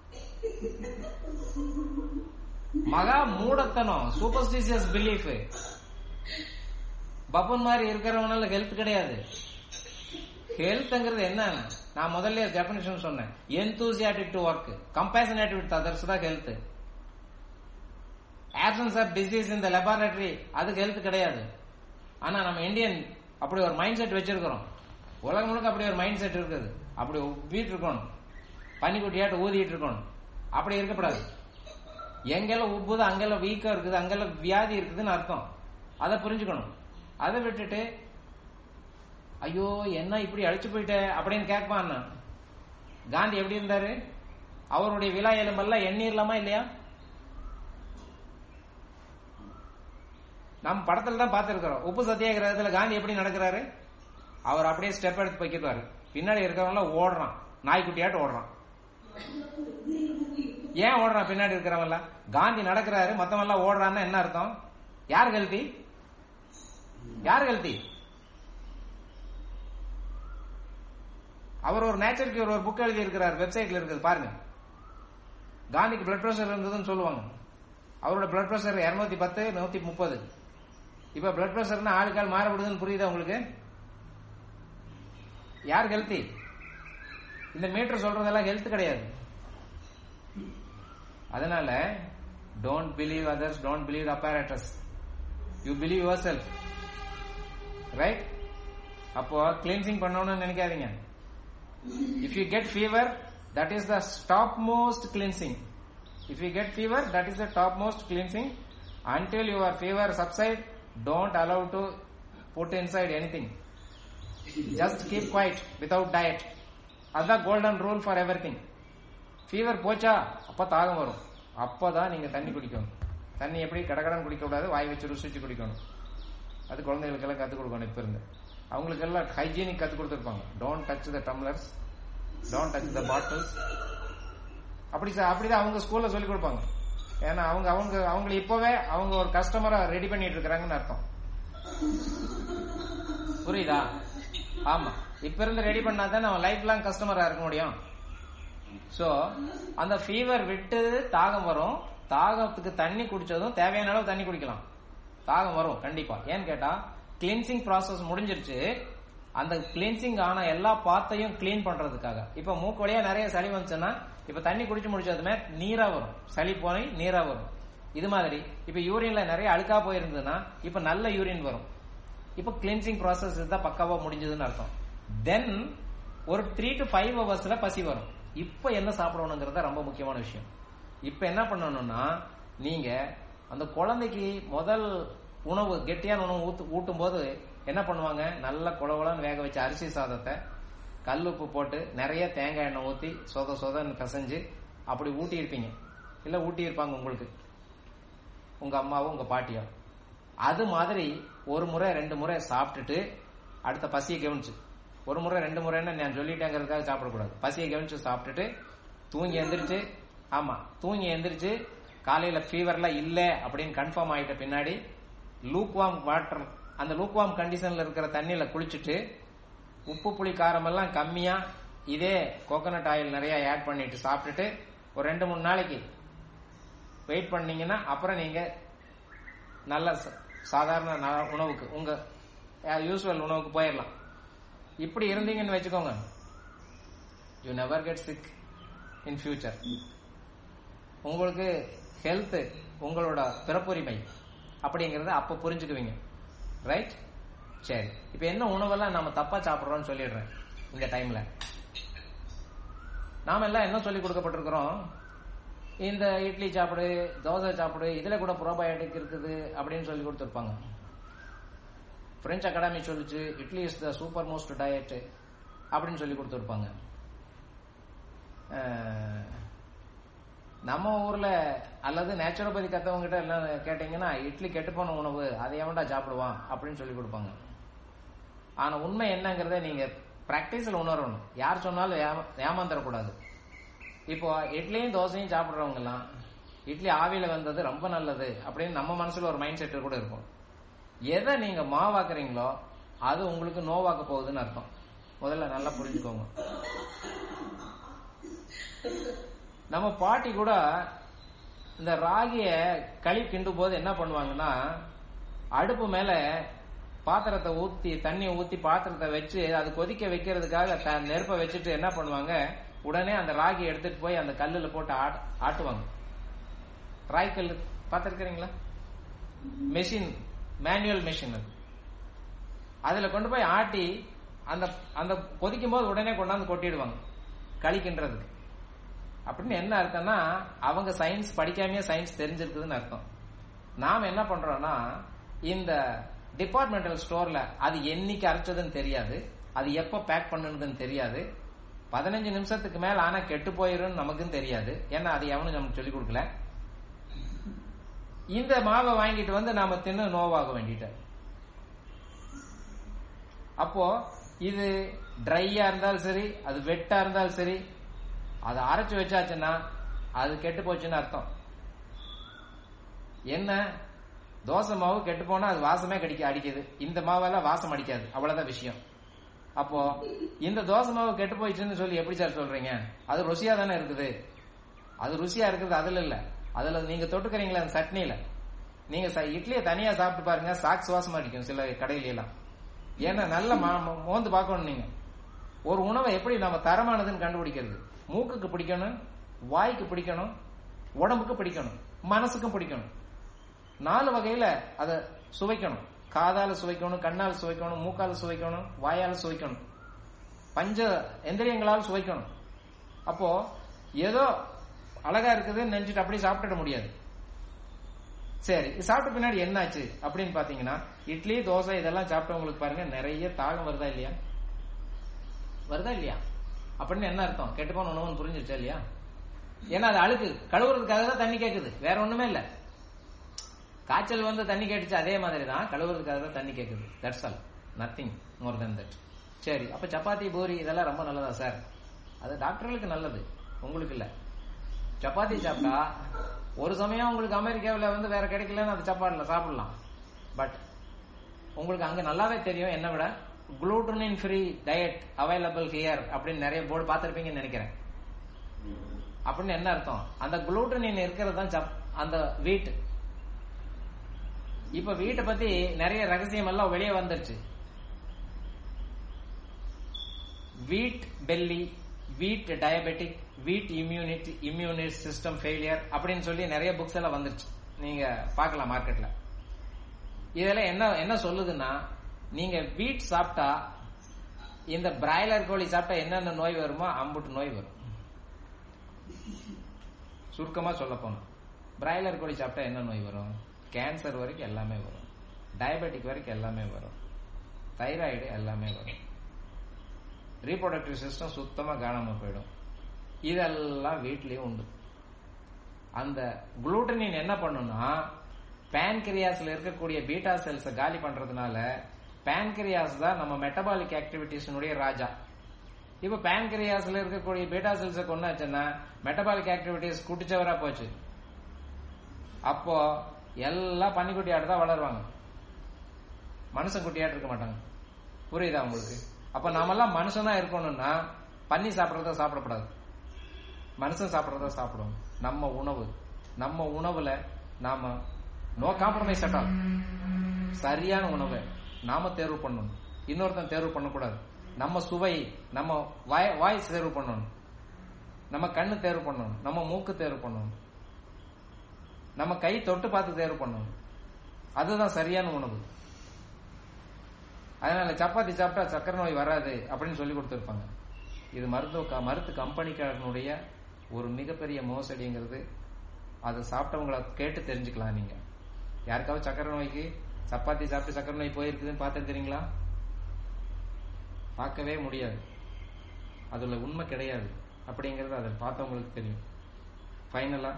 மகா மூடத்தனம் சூப்பர்ஸ்டிஷியஸ் பிலீஃப் பப்புன் மாதிரி இருக்கிறவனால ஹெல்த் கிடையாது ஹெல்த்ங்கிறது என்ன நான் முதல்ல டெபினிஷன் சொன்னேன் enthusiastic to work compassionate with others தான் ஹெல்த் ஆப்சன்ஸ் ஆஃப் டிசீஸ் இந்த லெபார்டரி அதுக்கு ஹெல்த் கிடையாது ஆனா நம்ம இந்தியன் அப்படி ஒரு மைண்ட் செட் வச்சிருக்கிறோம் உலகம் முழுக்க அப்படி ஒரு மைண்ட் செட் இருக்குது அப்படி உப்பிட்டு இருக்கணும் பனிக்குட்டியாட்டு ஊதிட்டு இருக்கணும் அப்படி இருக்கக்கூடாது எங்கெல்லாம் உப்புது அங்கெல்லாம் வீக்கா இருக்குது அங்கெல்லாம் வியாதி இருக்குதுன்னு அர்த்தம் அதை புரிஞ்சுக்கணும் அதை விட்டுட்டு ஐயோ என்ன இப்படி அழிச்சு போயிட்ட அப்படின்னு கேட்பான் காந்தி எப்படி இருந்தாரு அவருடைய விழா எலும்பெல்லாம் எண்ணீர்லாமா இல்லையா நம்ம படத்துல தான் பார்த்திருக்கிறோம் உப்பு சத்தியாகிரகத்துல காந்தி எப்படி நடக்கிறாரு அவர் அப்படியே ஸ்டெப் எடுத்து வைக்கிறாரு பின்னாடி இருக்கிறவங்க ஓடுறான் நாய்க்குட்டியாட்டு ஓடுறான் ஏன் ஓடுறான் பின்னாடி இருக்கிறவங்க காந்தி நடக்கிறாரு மத்தவங்க எல்லாம் ஓடுறான்னு என்ன அர்த்தம் யார் கல்தி யார் கல்தி அவர் ஒரு நேச்சர் கியூர் ஒரு புக் எழுதி இருக்கிறார் வெப்சைட்ல இருக்குது பாருங்க காந்திக்கு பிளட் பிரஷர் இருந்ததுன்னு சொல்லுவாங்க அவரோட பிளட் பிரஷர் இருநூத்தி பத்து நூத்தி முப்பது இப்ப பிளட் பிரஷர்னா ஆளுக்கால் மாறப்படுதுன்னு புரியுதா உங்களுக்கு யார் ஹெல்த்தி இந்த மீட்டர் சொல்றதெல்லாம் ஹெல்த் கிடையாது அதனால don't believe others don't believe apparatus you believe yourself right அப்போ கிளீன்சிங் பண்ணணும்னு நினைக்காதீங்க if you get fever that is the stop most cleansing If you get fever, that is the topmost cleansing. Until your fever subside, don't allow to put inside anything. Just keep quiet without diet. அதுதான் golden rule for everything fever போச்சா அப்ப தாகம் வரும் அப்பதான் நீங்க தண்ணி குடிக்கணும் தண்ணி எப்படி கடகடன் குடிக்க கூடாது வாய் வச்சு ருசிச்சு குடிக்கணும் அது குழந்தைகளுக்கெல்லாம் கத்துக் கொடுக்கணும் இப்ப இருந்து அவங்களுக்கு எல்லாம் ஹைஜீனிக் கத்து கொடுத்துருப்பாங்க don't touch the tumblers don't touch the bottles அப்படி ச- அப்படிதான் அவங்க ஸ்கூல்ல சொல்லி கொடுப்பாங்க ஏன்னா அவங்க அவங்க அவங்க இப்பவே அவங்க ஒரு கஸ்டமரா ரெடி பண்ணிட்டு இருக்காங்கன்னு அர்த்தம் புரியுதா ஆமா இப்ப இருந்து ரெடி பண்ணாதான் நம்ம லைஃப் லாங் கஸ்டமரா இருக்க முடியும் சோ அந்த ஃபீவர் விட்டு தாகம் வரும் தாகத்துக்கு தண்ணி குடிச்சதும் தேவையான அளவு தண்ணி குடிக்கலாம் தாகம் வரும் கண்டிப்பா ஏன்னு கேட்டா கிளீன்சிங் process முடிஞ்சிருச்சு அந்த கிளீன்சிங் ஆன எல்லா பாத்தையும் க்ளீன் பண்றதுக்காக இப்ப மூக்கு வழியா நிறைய சளி வந்துச்சுன்னா இப்ப தண்ணி குடிச்சு முடிச்சதுமே நீரா வரும் சளி போய் நீரா வரும் இது மாதிரி இப்ப யூரின்ல நிறைய அழுக்கா போயிருந்ததுன்னா இப்ப நல்ல யூரின் வரும் இப்ப கிளீன்சிங் process இதுதான் பக்காவா முடிஞ்சதுன்னு அர்த்தம் தென் ஒரு த்ரீ டு ஃபைவ் ஹவர்ஸ்ல பசி வரும் இப்ப என்ன சாப்பிடணுங்கிறது ரொம்ப முக்கியமான விஷயம் இப்ப என்ன பண்ணணும்னா நீங்க அந்த குழந்தைக்கு முதல் உணவு கெட்டியான உணவு ஊத்து ஊட்டும் போது என்ன பண்ணுவாங்க நல்ல குளகுளன்னு வேக வச்ச அரிசி சாதத்தை கல் உப்பு போட்டு நிறைய தேங்காய் எண்ணெய் ஊத்தி சொத சொதன்னு பிசைஞ்சு அப்படி ஊட்டி இருப்பீங்க இல்ல ஊட்டி இருப்பாங்க உங்களுக்கு உங்க அம்மாவோ உங்க பாட்டியோ அது மாதிரி ஒரு முறை ரெண்டு முறை சாப்பிட்டுட்டு அடுத்த பசியை கவனிச்சு ஒரு முறை ரெண்டு முறைன்னு நான் சொல்லிட்டேங்கிறதுக்காக சாப்பிடக்கூடாது பசியை கவனிச்சு சாப்பிட்டுட்டு தூங்கி எந்திரிச்சு ஆமா தூங்கி எந்திரிச்சு காலையில ஃபீவர்லாம் இல்ல அப்படின்னு கன்ஃபார்ம் ஆயிட்ட பின்னாடி லூக்வாம் வாட்டர் அந்த லூக்வாம் கண்டிஷன்ல இருக்கிற தண்ணியில குளிச்சுட்டு உப்பு புளி காரம் எல்லாம் கம்மியா இதே கோகனட் ஆயில் நிறைய ஆட் பண்ணிட்டு சாப்பிட்டுட்டு ஒரு ரெண்டு மூணு நாளைக்கு வெயிட் பண்ணீங்கன்னா அப்புறம் நீங்க நல்ல ச- சாதாரண ந- உணவுக்கு உங்க யூஸ்வல் உணவுக்கு போயிடலாம் இப்படி இருந்தீங்கன்னு வச்சுக்கோங்க you never get sick in future உங்களுக்கு ஹெல்த் உங்களோட பிறப்புரிமை அப்படிங்கறத அப்ப புரிஞ்சுக்குவீங்க ரைட் சரி இப்ப என்ன உணவெல்லாம் நம்ம தப்பா சாப்பிடுறோம்னு சொல்லிடுறேன் இந்த டைம்ல நாம எல்லாம் என்ன சொல்லி கொடுக்கப்பட்டிருக்கிறோம் இந்த இட்லி சாப்பிடு தோசை சாப்பிடு இதுல கூட ப்ரோபயோட்டிக் இருக்குது அப்படின்னு சொல்லி கொடுத்துருப்பாங்க பிரெஞ்சு அகாடமி சொல்லுச்சு idli is the super most diet அப்படின்னு சொல்லி கொடுத்துருப்பாங்க அஹ், நம்ம ஊர்ல அல்லது நேச்சுரோபதி கத்தவங்க கிட்ட எல்லாம் கேட்டீங்கன்னா இட்லி கெட்டுப்போன உணவு அதை எவன்டா சாப்பிடுவான் அப்படின்னு சொல்லி கொடுப்பாங்க ஆனா உண்மை என்னங்கறத நீங்க பிராக்டிஸ்ல உணரணும் யார் சொன்னாலும் ஏமா- ஏமாந்துடக்கூடாது இப்போ இட்லியும் தோசையும் சாப்பிடுறவங்க எல்லாம் இட்லி ஆவியில வந்தது ரொம்ப நல்லது அப்படின்னு நம்ம மனசுல ஒரு மைண்ட் செட் கூட இருக்கும் எதை நீங்க மாவாக்குறீங்களோ அது உங்களுக்கு நோவாக்க போகுதுன்னு அர்த்தம் முதல்ல நல்லா புரிஞ்சுக்கோங்க நம்ம பாட்டி கூட இந்த ராகிய களி கிண்டும் போது என்ன பண்ணுவாங்கன்னா அடுப்பு மேல பாத்திரத்தை ஊத்தி தண்ணியை ஊத்தி பாத்திரத்தை வச்சு அது கொதிக்க வைக்கிறதுக்காக த- நெருப்பை வச்சுட்டு என்ன பண்ணுவாங்க உடனே அந்த ராகி எடுத்துட்டு போய் அந்த கல்லுல போட்டு ஆட்- ஆட்டுவாங்க ராய் கல்லு பாத்திருக்கிறீங்களா மெஷின் மேனுவல் மெஷின் அது அதுல கொண்டு போய் ஆட்டி அந்த அந்த கொதிக்கும் போது உடனே கொண்டாந்து கொட்டிடுவாங்க களிக்கின்றதுக்கு அப்படின்னு என்ன அர்த்தம்னா அவங்க சயின்ஸ் படிக்காமயே சயின்ஸ் தெரிஞ்சிருக்குதுன்னு அர்த்தம் நாம என்ன பண்றோம்னா இந்த டிபார்ட்மெண்டல் ஸ்டோர்ல அது என்னைக்கு அரைச்சதுன்னு தெரியாது அது எப்ப பேக் பண்ணுனதுன்னு தெரியாது பதினஞ்சு நிமிஷத்துக்கு மேல ஆனா கெட்டு போயிரும் நமக்கும் தெரியாது ஏன்னா அது எவனும் நமக்கு சொல்லிக் கொடுக்கல இந்த மாவை வாங்கிட்டு வந்து நாம தின்னு நோவாக வேண்டிட்ட அப்போ இது ட்ரையா இருந்தாலும் சரி அது வெட்டா இருந்தாலும் சரி அதை அரைச்சு வச்சாச்சுன்னா அது கெட்டு போச்சுன்னு அர்த்தம் என்ன தோசை மாவு கெட்டு போனா அது வாசமே கடிக்க அடிக்குது இந்த மாவெல்லாம் வாசம் அடிக்காது அவ்வளவுதான் விஷயம் அப்போ இந்த தோசை மாவு கெட்டு போயிடுச்சுன்னு சொல்லி எப்படி சார் சொல்றீங்க அது ருசியா தானே இருக்குது அது ருசியா இருக்குது அதுல இல்ல அதுல நீங்க தொட்டுக்கிறீங்களா அந்த சட்னியில நீங்க ச- இட்லியை தனியா சாப்பிட்டு பாருங்க சாக்ஸ் வாசமா அடிக்கும் சில கடையில எல்லாம் ஏன்னா நல்ல மா- மோ- மோந்து பார்க்கணும் நீங்க ஒரு உணவை எப்படி நம்ம தரமானதுன்னு கண்டுபிடிக்கிறது மூக்குக்கு பிடிக்கணும் வாய்க்கு பிடிக்கணும் உடம்புக்கு பிடிக்கணும் மனசுக்கும் பிடிக்கணும் நாலு வகையில அத சுவைக்கணும் காதால சுவைக்கணும் கண்ணால சுவைக்கணும் மூக்கால சுவைக்கணும் வாயால சுவைக்கணும் பஞ்ச எந்திரியங்களால் சுவைக்கணும் அப்போ ஏதோ அழகா இருக்குதுன்னு நினைச்சிட்டு அப்படியே சாப்பிட்டுட முடியாது சரி இது சாப்பிட்ட பின்னாடி என்னாச்சு அப்படின்னு பாத்தீங்கன்னா இட்லி தோசை இதெல்லாம் சாப்பிட்டவங்களுக்கு பாருங்க நிறைய தாகம் வருதா இல்லையா வருதா இல்லையா அப்படின்னு என்ன அர்த்தம் கெட்டுப்போன உணவுன்னு புரிஞ்சிருச்சா இல்லையா ஏன்னா அது அழுக்கு கழுவுறதுக்காக தான் தண்ணி கேக்குது வேற ஒண்ணுமே இல்ல காய்ச்சல் வந்து தண்ணி கேட்டுச்சு அதே மாதிரி தான் கழுவுறதுக்காக தான் தண்ணி கேக்குது that's all nothing more then that சரி அப்ப சப்பாத்தி பூரி இதெல்லாம் ரொம்ப நல்லதா சார் அது டாக்டர்களுக்கு நல்லது உங்களுக்கு இல்ல சப்பாத்தி சாப்பிட்டா ஒரு சமயம் உங்களுக்கு அமெரிக்காவில் வந்து வேற கிடைக்கலன்னு அது சப்பாட்டில சாப்பிடலாம் பட் உங்களுக்கு அங்க நல்லாவே தெரியும் என்ன விட குளூட்டனின் ஃப்ரீ டயட் அவைலபிள் ஹியர் அப்படின்னு நிறைய போர்டு பார்த்திருப்பீங்கன்னு நினைக்கிறேன் அப்படின்னு என்ன அர்த்தம் அந்த குளூட்டனின் இருக்கிறது தான் சப் அந்த வீட் இப்ப வீட்டை பத்தி நிறைய ரகசியம் எல்லாம் வெளியே வந்துருச்சு வீட் பெல்லி வீட் டயபெட்டிக் வீட் இம்யூனிட்டி இம்யூனிட் சிஸ்டம் ஃபெயிலியர் அப்படின்னு சொல்லி நிறைய புக்ஸ் எல்லாம் வந்துருச்சு நீங்க பார்க்கலாம் மார்க்கெட்ல இதெல்லாம் என்ன என்ன சொல்லுதுன்னா நீங்க வீட் சாப்பிட்டா இந்த பிராய்லர் கோழி சாப்பிட்டா என்னென்ன நோய் வருமோ அம்புட்டு நோய் வரும் சுருக்கமா சொல்ல போனா பிராய்லர் கோழி சாப்பிட்டா என்ன நோய் வரும் கேன்சர் வரைக்கும் எல்லாமே வரும் டயபெட்டிக் வரைக்கும் எல்லாமே வரும் தைராய்டு எல்லாமே வரும் ரீப்ரொடக்டிவ் சிஸ்டம் சுத்தமா காணாம போயிடும் இதெல்லாம் வீட்லயும் உண்டு அந்த குளூட்டனின் என்ன பண்ணும்னா பேன்கிரியாஸ்ல இருக்கக்கூடிய பீட்டா செல்ஸை காலி பண்றதுனால பேன்கிரியாஸ் தான் நம்ம மெட்டபாலிக் ஆக்டிவிட்டிஸினுடைய ராஜா இப்ப பேன்கிரியாஸ்ல இருக்கக்கூடிய பீட்டா செல்ஸை கொண்டாச்சுன்னா மெட்டபாலிக் ஆக்டிவிட்டிஸ் குட்டிச்சவரா போச்சு அப்போ எல்லாம் பன்னிக்குட்டியாட்டு தான் வளருவாங்க மனுஷன் குட்டியாட்டு இருக்க மாட்டாங்க புரியுதா உங்களுக்கு அப்ப நாமெல்லாம் மனுஷனா இருக்கணும்னா பன்னி சாப்பிடறத சாப்பிடக்கூடாது மனுஷன் சாப்பிடறத சாப்பிடுவோம் நம்ம உணவு நம்ம உணவுல நாம நோ காம்ப்ரமைஸ் அட்டால் சரியான உணவை நாம தேர்வு பண்ணணும் இன்னொருத்தன் தேர்வு பண்ணக்கூடாது நம்ம சுவை நம்ம வாய் வாய்ஸ் தேர்வு பண்ணணும் நம்ம கண்ணு தேர்வு பண்ணணும் நம்ம மூக்கு தேர்வு பண்ணணும் நம்ம கை தொட்டு பார்த்து தேர்வு பண்ணணும் அதுதான் சரியான உணவு அதனால சப்பாத்தி சாப்பிட்டா சக்கரை நோய் வராது அப்படின்னு சொல்லி கொடுத்துருப்பாங்க இது மருத்துவ மருத்து கம்பெனிக்காரனுடைய ஒரு மிகப்பெரிய மோசடிங்கிறது அதை சாப்பிட்டவங்களை கேட்டு தெரிஞ்சுக்கலாம் நீங்க யாருக்காவது சக்கரை நோய்க்கு சப்பாத்தி சாப்பிட்டு சக்கரை நோய் போயிருக்குதுன்னு பார்த்துருக்கிறீங்களா பார்க்கவே முடியாது அதுல உண்மை கிடையாது அப்படிங்கிறது அதை பார்த்தவங்களுக்கு தெரியும் ஃபைனலா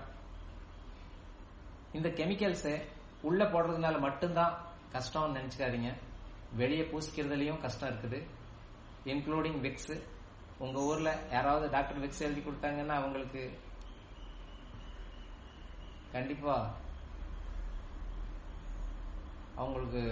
இந்த கெமிக்கல்ஸை உள்ள போடுறதுனால மட்டும்தான் கஷ்டம்னு நினைச்சுக்காதீங்க வெளியே பூசிக்கிறதுலயும் கஷ்டம் இருக்குது இன்க்ளூடிங் விக்ஸ் உங்க ஊர்ல யாராவது டாக்டர் விக்ஸ் எழுதி கொடுத்தாங்கன்னா அவங்களுக்கு கண்டிப்பா அவங்களுக்கு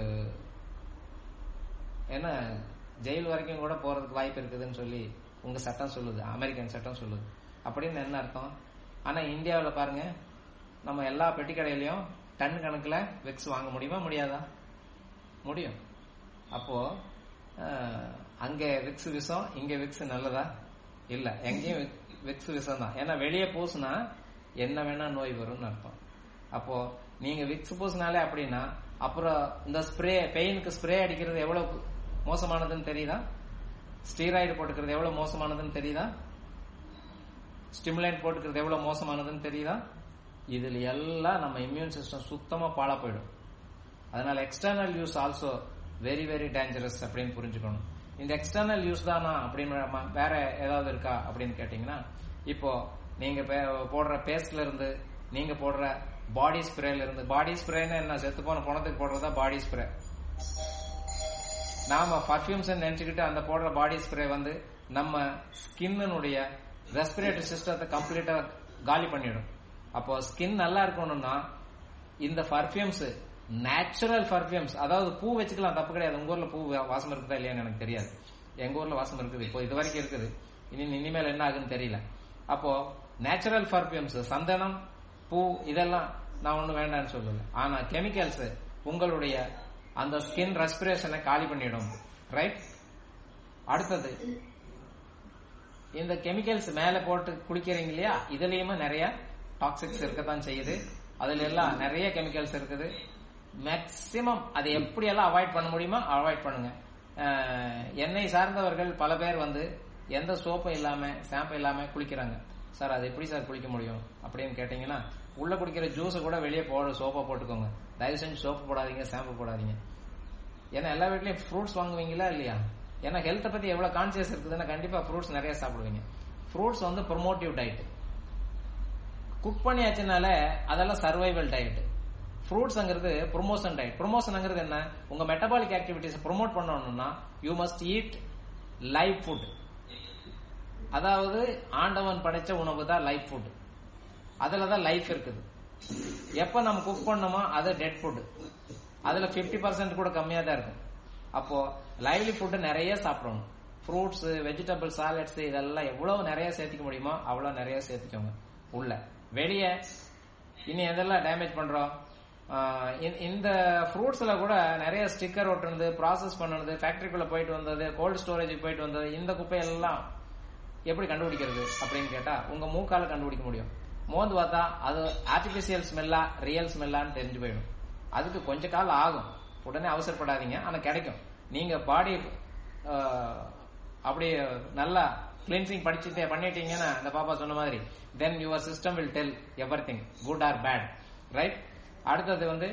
என்ன ஜெயில் வரைக்கும் கூட போறதுக்கு வாய்ப்பு இருக்குதுன்னு சொல்லி உங்க சட்டம் சொல்லுது அமெரிக்கன் சட்டம் சொல்லுது அப்படின்னு என்ன அர்த்தம் ஆனா இந்தியாவில் பாருங்க நம்ம எல்லா பெட்டி கடையிலயும் டன் கணக்குல விக்ஸ் வாங்க முடியுமா முடியாதா முடியும் அப்போ அங்க விக்ஸ் விஷம் இங்க விக்ஸ் நல்லதா இல்ல எங்கேயும் விக்ஸ் விஷம் தான் ஏன்னா வெளியே பூசினா என்ன வேணா நோய் வரும்னு அர்த்தம் அப்போ நீங்க விக்ஸ் பூசினாலே அப்படின்னா அப்புறம் இந்த ஸ்ப்ரே பெயினுக்கு ஸ்ப்ரே அடிக்கிறது எவ்வளவு மோசமானதுன்னு தெரியுதா ஸ்டீராய்டு போட்டுக்கிறது எவ்வளவு மோசமானதுன்னு தெரியுதா ஸ்டிமுலேட் போட்டுக்கிறது எவ்வளவு மோசமானதுன்னு தெரியுதா இதுல எல்லாம் நம்ம இம்யூன் சிஸ்டம் சுத்தமா பாழா போயிடும் அதனால external use also very very dangerous அப்படின்னு புரிஞ்சுக்கணும் இந்த எக்ஸ்டர்னல் யூஸ் தானா அப்படின்னு வேற ஏதாவது இருக்கா அப்படின்னு கேட்டீங்கன்னா இப்போ நீங்க போடுற பேஸ்ட்ல இருந்து நீங்க போடுற பாடி ஸ்ப்ரேல இருந்து பாடி ஸ்ப்ரேன்னு என்ன செத்து போன பணத்துக்கு போடுறதா பாடி ஸ்ப்ரே நாம பர்ஃபியூம்ஸ் நினைச்சுக்கிட்டு அந்த போடுற பாடி ஸ்ப்ரே வந்து நம்ம ஸ்கின்னுடைய ரெஸ்பிரேட்டரி சிஸ்டத்தை கம்ப்ளீட்டா காலி பண்ணிடும் அப்போ ஸ்கின் நல்லா இருக்கணும்னா இந்த பர்ஃபியூம்ஸ் நேச்சுரல் பர்ஃபியூம்ஸ் அதாவது பூ வச்சுக்கலாம் தப்பு கிடையாது உங்க ஊர்ல பூ வாசம் இருக்குதா இல்லையான்னு எனக்கு தெரியாது எங்க ஊர்ல வாசம் இருக்குது இப்போ இது வரைக்கும் இருக்குது இனி இனிமேல் என்ன ஆகுன்னு தெரியல அப்போ நேச்சுரல் பர்ஃபியூம்ஸ் சந்தனம் பூ இதெல்லாம் நான் ஒண்ணு வேண்டாம்னு சொல்லல ஆனா கெமிக்கல்ஸ் உங்களுடைய அந்த ஸ்கின் ரெஸ்பிரேஷனை காலி பண்ணிடும் ரைட் அடுத்தது இந்த கெமிக்கல்ஸ் மேல போட்டு குடிக்கிறீங்க இல்லையா இதுலயுமே நிறைய டாக்ஸிக்ஸ் இருக்கத்தான் செய்யுது அதுல எல்லாம் நிறைய கெமிக்கல்ஸ் இருக்குது மேக்சிமம் அதை எப்படியெல்லாம் அவாய்ட் பண்ண முடியுமோ அவாய்ட் பண்ணுங்க எண்ணெய் சார்ந்தவர்கள் பல பேர் வந்து எந்த சோப்பும் இல்லாம ஷாம்பு இல்லாம குளிக்கிறாங்க சார் அது எப்படி சார் குளிக்க முடியும் அப்படின்னு கேட்டீங்கன்னா உள்ள குடிக்கிற ஜூஸை கூட வெளியே போட சோப்பா போட்டுக்கோங்க தயவு செஞ்சு சோப்பு போடாதீங்க ஷாம்பு போடாதீங்க ஏன்னா எல்லா வீட்லயும் ஃப்ரூட்ஸ் வாங்குவீங்களா இல்லையா ஏன்னா ஹெல்த்தை பத்தி எவ்வளவு கான்சியஸ் இருக்குதுன்னா கண்டிப்பா ஃப்ரூட்ஸ் நிறைய சாப்பிடுவீங்க ஃப்ரூட்ஸ் வந்து ப்ரொமோட்டிவ் டயட் குக் பண்ணியாச்சுனால அதெல்லாம் சர்வைவல் டயட் ஃப்ரூட்ஸ்ங்கிறது ப்ரொமோஷன் டயட் ப்ரொமோஷன்ங்கிறது என்ன உங்க மெட்டபாலிக் ஆக்டிவிட்டிஸ் ப்ரொமோட் பண்ணணும்னா you must eat live food அதாவது ஆண்டவன் படைச்ச உணவு தான் லைஃப் ஃபுட் அதுல தான் லைஃப் இருக்குது எப்ப நம்ம குக் பண்ணோமோ அது டெட் ஃபுட் அதுல 50% பர்சன்ட் கூட கம்மியா தான் இருக்கும் அப்போ லைவ்லி ஃபுட் நிறைய சாப்பிடணும் ஃப்ரூட்ஸ் வெஜிடபிள் சாலட்ஸ் இதெல்லாம் எவ்வளவு நிறைய சேர்த்துக்க முடியுமோ அவ்வளவு நிறைய சேர்த்துக்கோங்க உள்ள வெளியே இனி எதெல்லாம் டேமேஜ் பண்றோம் ஆஹ் இந்த- இந்த ஃப்ரூட்ஸ்ல கூட நிறைய ஸ்டிக்கர் ஒட்டுனது ப்ராசஸ் பண்ணது ஃபேக்டரிக்குள்ள போயிட்டு வந்தது கோல்டு ஸ்டோரேஜுக்கு போயிட்டு வந்தது இந்த குப்பையெல்லாம் எப்படி கண்டுபிடிக்கிறது அப்படின்னு கேட்டா உங்க மூக்கால கண்டுபிடிக்க முடியும் மோந்து பார்த்தா அது ஆர்டிபிஷியல் ஸ்மெல்லா ரியல் ஸ்மெல்லான்னு தெரிஞ்சு போயிடும் அதுக்கு கொஞ்ச காலம் ஆகும் உடனே அவசரப்படாதீங்க ஆனா கிடைக்கும் நீங்க பாடி அப்படியே நல்லா கிளீன்சிங் படிச்சுட்டே பண்ணிட்டீங்கன்னா அந்த பாப்பா சொன்ன மாதிரி then your system will tell everything good or bad right அடுத்தது வந்து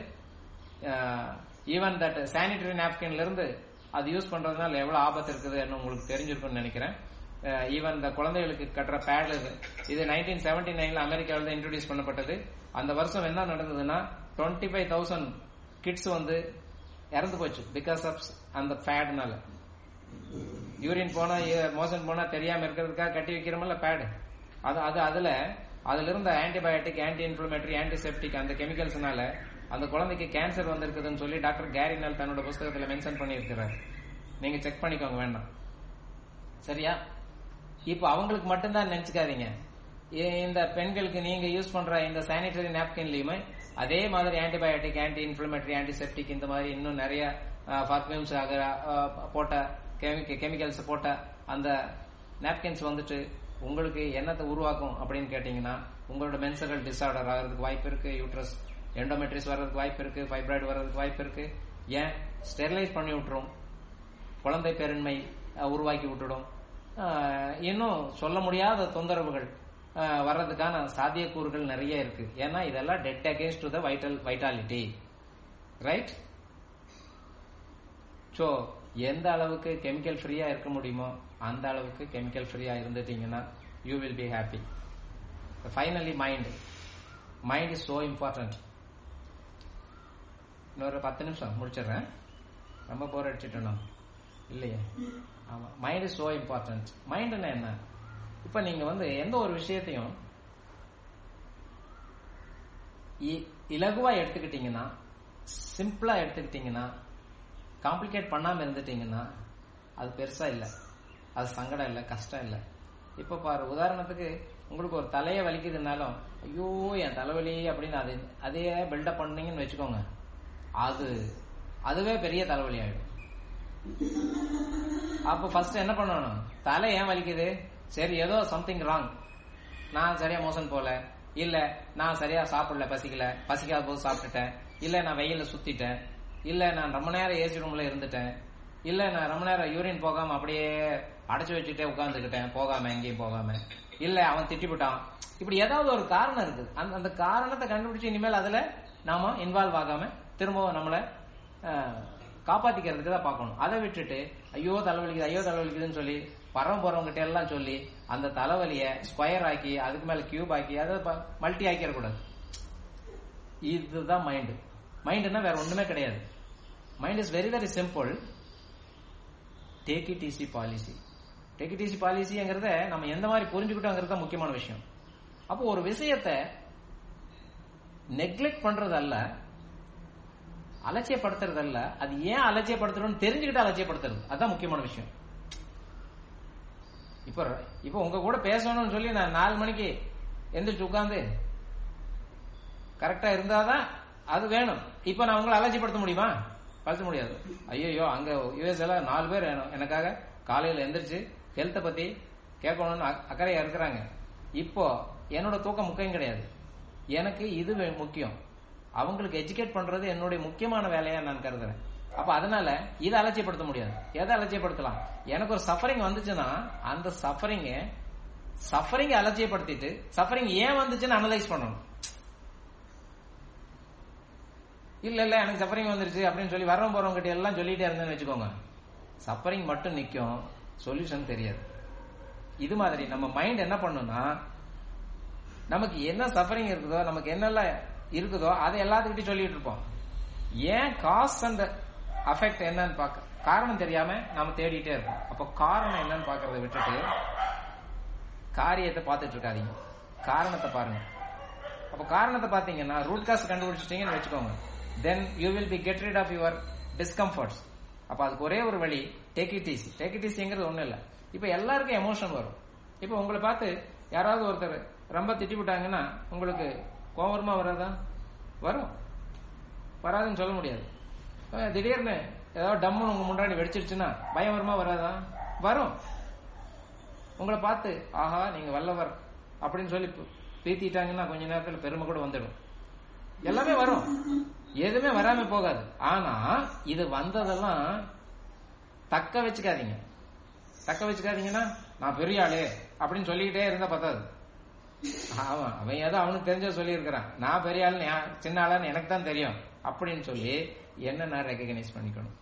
ஈவன் தட் சானிட்டரி நாப்கின்ல இருந்து அது யூஸ் பண்றதுனால எவ்வளவு ஆபத்து இருக்குதுன்னு உங்களுக்கு தெரிஞ்சிருக்கும்னு நினைக்கிறேன் ஈவன் இந்த குழந்தைகளுக்கு கட்டுற பேட் இது நைன்டீன் செவன்டி நைன்ல அமெரிக்காவில் தான் இன்ட்ரோடியூஸ் பண்ணப்பட்டது அந்த வருஷம் என்ன நடந்ததுன்னா டுவெண்ட்டி ஃபைவ் தௌசண்ட் கிட்ஸ் வந்து இறந்து போச்சு பிகாஸ் ஆஃப் அந்த ஃபேட்னால யூரின் போனா மோசன் போனா தெரியாம இருக்கிறதுக்காக கட்டி வைக்கிறோம்ல பேட் அது அது அதுல அதுல இருந்த ஆன்டிபயோட்டிக் ஆன்டி இன்ஃபிளமேட்டரி ஆன்டிசெப்டிக் அந்த கெமிக்கல்ஸ்னால அந்த குழந்தைக்கு கேன்சர் வந்திருக்குதுன்னு சொல்லி டாக்டர் கேரினால் தன்னோட புஸ்தகத்துல மென்ஷன் பண்ணியிருக்கிறார் நீங்க செக் பண்ணிக்கோங்க வேண்டாம் சரியா இப்போ அவங்களுக்கு மட்டும்தான் நினைச்சுக்காதீங்க இ- இந்த பெண்களுக்கு நீங்க யூஸ் பண்ற இந்த சானிட்டரி நாப்கின்லயுமே அதே மாதிரி ஆன்டிபயோட்டிக் ஆன்டி இன்ஃபிளமேட்டரி ஆன்டிசெப்டிக் இந்த மாதிரி இன்னும் நிறைய பர்ஃபியூம்ஸ் போட்ட கெமிக்கல்ஸ் போட்ட அந்த நாப்கின்ஸ் வந்துட்டு உங்களுக்கு என்னத்தை உருவாக்கும் அப்படின்னு கேட்டீங்கன்னா உங்களோட மென்சரல் டிசார்டர் ஆகிறதுக்கு வாய்ப்பு இருக்கு யூட்ரஸ் எண்டோமெட்ரிஸ் வர்றதுக்கு வாய்ப்பு இருக்கு ஃபைப்ராய்டு வர்றதுக்கு வாய்ப்பு இருக்கு ஏன் ஸ்டெரிலைஸ் பண்ணி விட்டுரும் குழந்தை பெருண்மை அஹ், உருவாக்கி விட்டுடும் அஹ், இன்னும் சொல்ல முடியாத தொந்தரவுகள் அஹ், வர்றதுக்கான சாத்தியக்கூறுகள் நிறைய இருக்கு ஏன்னா இதெல்லாம் dead against to the vital vitality right so எந்த அளவுக்கு கெமிக்கல் ஃப்ரீயா இருக்க முடியுமோ அந்த அளவுக்கு கெமிக்கல் ஃப்ரீயா இருந்துட்டீங்கன்னா you will be happy finally mind mind is so important இன்னொரு பத்து நிமிஷம் முடிச்சிடுறேன் ரொம்ப போர் அடிச்சிட்டோம் நான். இல்லையே ஆமா மைண்ட் இஸ் சோ இம்பார்ட்டன்ட் மைண்ட்னா என்ன இப்ப நீங்க வந்து எந்த ஒரு விஷயத்தையும் இ- இலகுவா எடுத்துக்கிட்டீங்கன்னா சிம்பிளா எடுத்துக்கிட்டீங்கன்னா காம்ப்ளிகேட் பண்ணாம இருந்துட்டீங்கன்னா அது பெருசா இல்ல அது சங்கடம் இல்ல கஷ்டம் இல்ல இப்ப பாரு உதாரணத்துக்கு உங்களுக்கு ஒரு தலைய வலிக்குதுன்னாலும் ஐயோ என் தலைவலி அப்படின்னு அது அதே பில்டப் பண்ணீங்கன்னு வச்சுக்கோங்க அது அதுவே பெரிய தலைவலி ஆயிடும் அப்ப ஃபர்ஸ்ட் என்ன பண்ணணும் தலை ஏன் வலிக்குது சரி ஏதோ சம்திங் ராங் நான் சரியா மோசன் போல இல்ல நான் சரியா சாப்பிடல பசிக்கல பசிக்காத போது சாப்பிட்டுட்டேன் இல்ல நான் வெயில்ல சுத்திட்டேன் இல்ல நான் ரொம்ப நேரம் ஏசி ரூம்ல இருந்துட்டேன் இல்ல நான் ரொம்ப நேரம் யூரின் போகாம அப்படியே அடைச்சு வச்சுட்டே உட்கார்ந்துக்கிட்டேன் போகாம எங்கேயும் போகாம இல்ல அவன் திட்டிவிட்டான் இப்படி ஏதாவது ஒரு காரணம் இருக்கு அந்த அந்த காரணத்தை கண்டுபிடிச்சு இனிமேல் அதுல நாம இன்வால்வ் ஆகாம திரும்பவும் நம்மள அஹ், காப்பாத்திக்கிறதுக்கு தான் பார்க்கணும் அதை விட்டுட்டு ஐயோ தலைவலிக்குது ஐயோ தலைவலிக்குதுன்னு சொல்லி பரம் போறவங்க எல்லாம் சொல்லி அந்த தலைவலிய ஸ்கொயர் ஆக்கி அதுக்கு மேல கியூப் ஆக்கி அதை மல்டி ஆக்கிடக்கூடாது இதுதான் மைண்ட் மைண்ட்னா வேற ஒண்ணுமே கிடையாது mind is very very simple take it easy policy take it easy பாலிசிங்கிறத நம்ம எந்த மாதிரி புரிஞ்சுக்கிட்டோங்கிறது தான் முக்கியமான விஷயம் அப்போ ஒரு விஷயத்தை நெக்லெக்ட் பண்றது அல்ல அலட்சியப்படுத்துறது அல்ல அது ஏன் அலட்சியப்படுத்துறோம்னு தெரிஞ்சுக்கிட்டு அலட்சியப்படுத்துறது அதுதான் முக்கியமான விஷயம் இப்ப இப்ப உங்க கூட பேசணும்னு சொல்லி நான் நாலு மணிக்கு எந்திரிச்சு உட்காந்து கரெக்டா இருந்தாதான் அது வேணும் இப்ப நான் உங்களை அலட்சியப்படுத்த முடியுமா படுத்த முடியாது ஐயோ அங்க யூஎஸ் எல்லாம் நாலு பேர் வேணும் எனக்காக காலையில எந்திரிச்சு ஹெல்த்தை பத்தி கேட்கணும்னு அக்- அக்கறையா இருக்கிறாங்க இப்போ என்னோட தூக்கம் முக்கியம் கிடையாது எனக்கு இது வே- முக்கியம் அவங்களுக்கு எஜுகேட் பண்றது என்னுடைய முக்கியமான வேலையா நான் கருதுறேன் அப்ப அதனால இதை அலட்சியப்படுத்த முடியாது எதை அலட்சியப்படுத்தலாம் எனக்கு ஒரு சஃபரிங் வந்துச்சுன்னா அந்த சஃபரிங்க சஃபரிங் அலட்சியப்படுத்திட்டு சஃபரிங் ஏன் வந்துச்சுன்னு அனலைஸ் பண்ணணும் இல்ல இல்ல எனக்கு சஃபரிங் வந்துருச்சு அப்படின்னு சொல்லி வரவங்க போறவங்க கிட்ட எல்லாம் சொல்லிட்டே இருந்தேன்னு வச்சுக்கோங்க சஃபரிங் மட்டும் நிக்கும் சொல்யூஷன் தெரியாது இது மாதிரி நம்ம மைண்ட் என்ன பண்ணும்னா நமக்கு என்ன சஃபரிங் இருக்குதோ நமக்கு என்னெல்லாம் இருக்குதோ அதை எல்லாத்துக்கிட்டையும் சொல்லிட்டு இருப்போம் ஏன் காஸ் அண்ட் அஃபெக்ட் என்னன்னு பார்க்க காரணம் தெரியாம நாம தேடிட்டே இருப்போம் அப்போ காரணம் என்னன்னு பாக்குறத விட்டுட்டு காரியத்தை பார்த்துட்டு இருக்காதீங்க காரணத்தை பாருங்க அப்ப காரணத்தை பாத்தீங்கன்னா ரூட் காஸ் கண்டுபிடிச்சிட்டீங்கன்னு வச்சுக்கோங்க then you will be get rid of your discomforts அப்ப அதுக்கு ஒரே ஒரு வழி take it easy take it ஈஸிங்கிறது ஒண்ணும் இல்ல இப்ப எல்லாருக்கும் எமோஷன் வரும் இப்ப உங்களை பார்த்து யாராவது ஒருத்தர் ரொம்ப திட்டி விட்டாங்கன்னா உங்களுக்கு கோவரமா வராதா வரும் வராதுன்னு சொல்ல முடியாது அஹ் திடீர்னு ஏதாவது டம்முன்னு உங்க முன்னாடி வெடிச்சிருச்சுன்னா பயம் வருமா வராதா வரும் உங்களை பார்த்து ஆஹா நீங்க வல்லவர் அப்படின்னு சொல்லி பீத்திட்டாங்கன்னா கொஞ்ச நேரத்துல பெருமை கூட வந்துடும் எல்லாமே வரும் எதுவுமே வராம போகாது ஆனா இது வந்ததெல்லாம் தக்க வச்சுக்காதீங்க தக்க வச்சுக்காதீங்கன்னா நான் பெரிய ஆளு அப்படின்னு சொல்லிக்கிட்டே இருந்தா பத்தாது ஆமா அவன் ஏதோ அவனுக்கு தெரிஞ்ச சொல்லி இருக்கிறான் நான் பெரிய ஆளுன்னு யா- சின்ன ஆளான்னு எனக்கு தான் தெரியும் அப்படின்னு சொல்லி என்ன நான் ரெக்கக்னைஸ் பண்ணிக்கணும்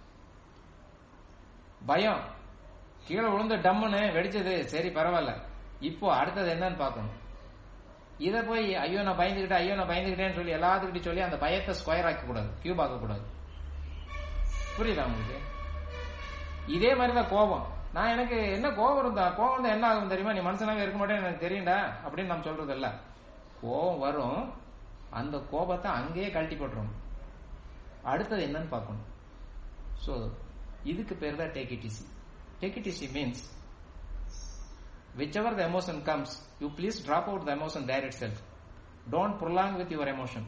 பயம் கீழே விழுந்து டம்முன்னு வெடிச்சது சரி பரவாயில்ல இப்போ அடுத்தது என்னன்னு பார்க்கணும் இத போய் ஐயோ நான் பயந்துகிட்டேன் ஐயோ நான் பயந்துகிட்டேன்னு சொல்லி எல்லாத்துக்கிட்டையும் சொல்லி அந்த பயத்தை ஸ்கொயர் ஆக்க கூடாது கியூப் ஆக்க கூடாது புரியுதா உங்களுக்கு இதே மாதிரிதான் கோபம் நான் எனக்கு என்ன கோபம் இருந்தா கோபம் இருந்தா என்ன ஆகும் தெரியுமா நீ மனுஷனாவே இருக்க மாட்டேன்னு எனக்கு தெரியும்டா அப்படின்னு நம்ம சொல்றது இல்ல கோபம் வரும் அந்த கோபத்தை அங்கேயே கழட்டி போட்டுரும் அடுத்தது என்னன்னு பார்க்கணும் சோ இதுக்கு பேர் தான் take it easy take it easy means whichever the emotion comes you please drop out the emotion there itself don't prolong with your emotion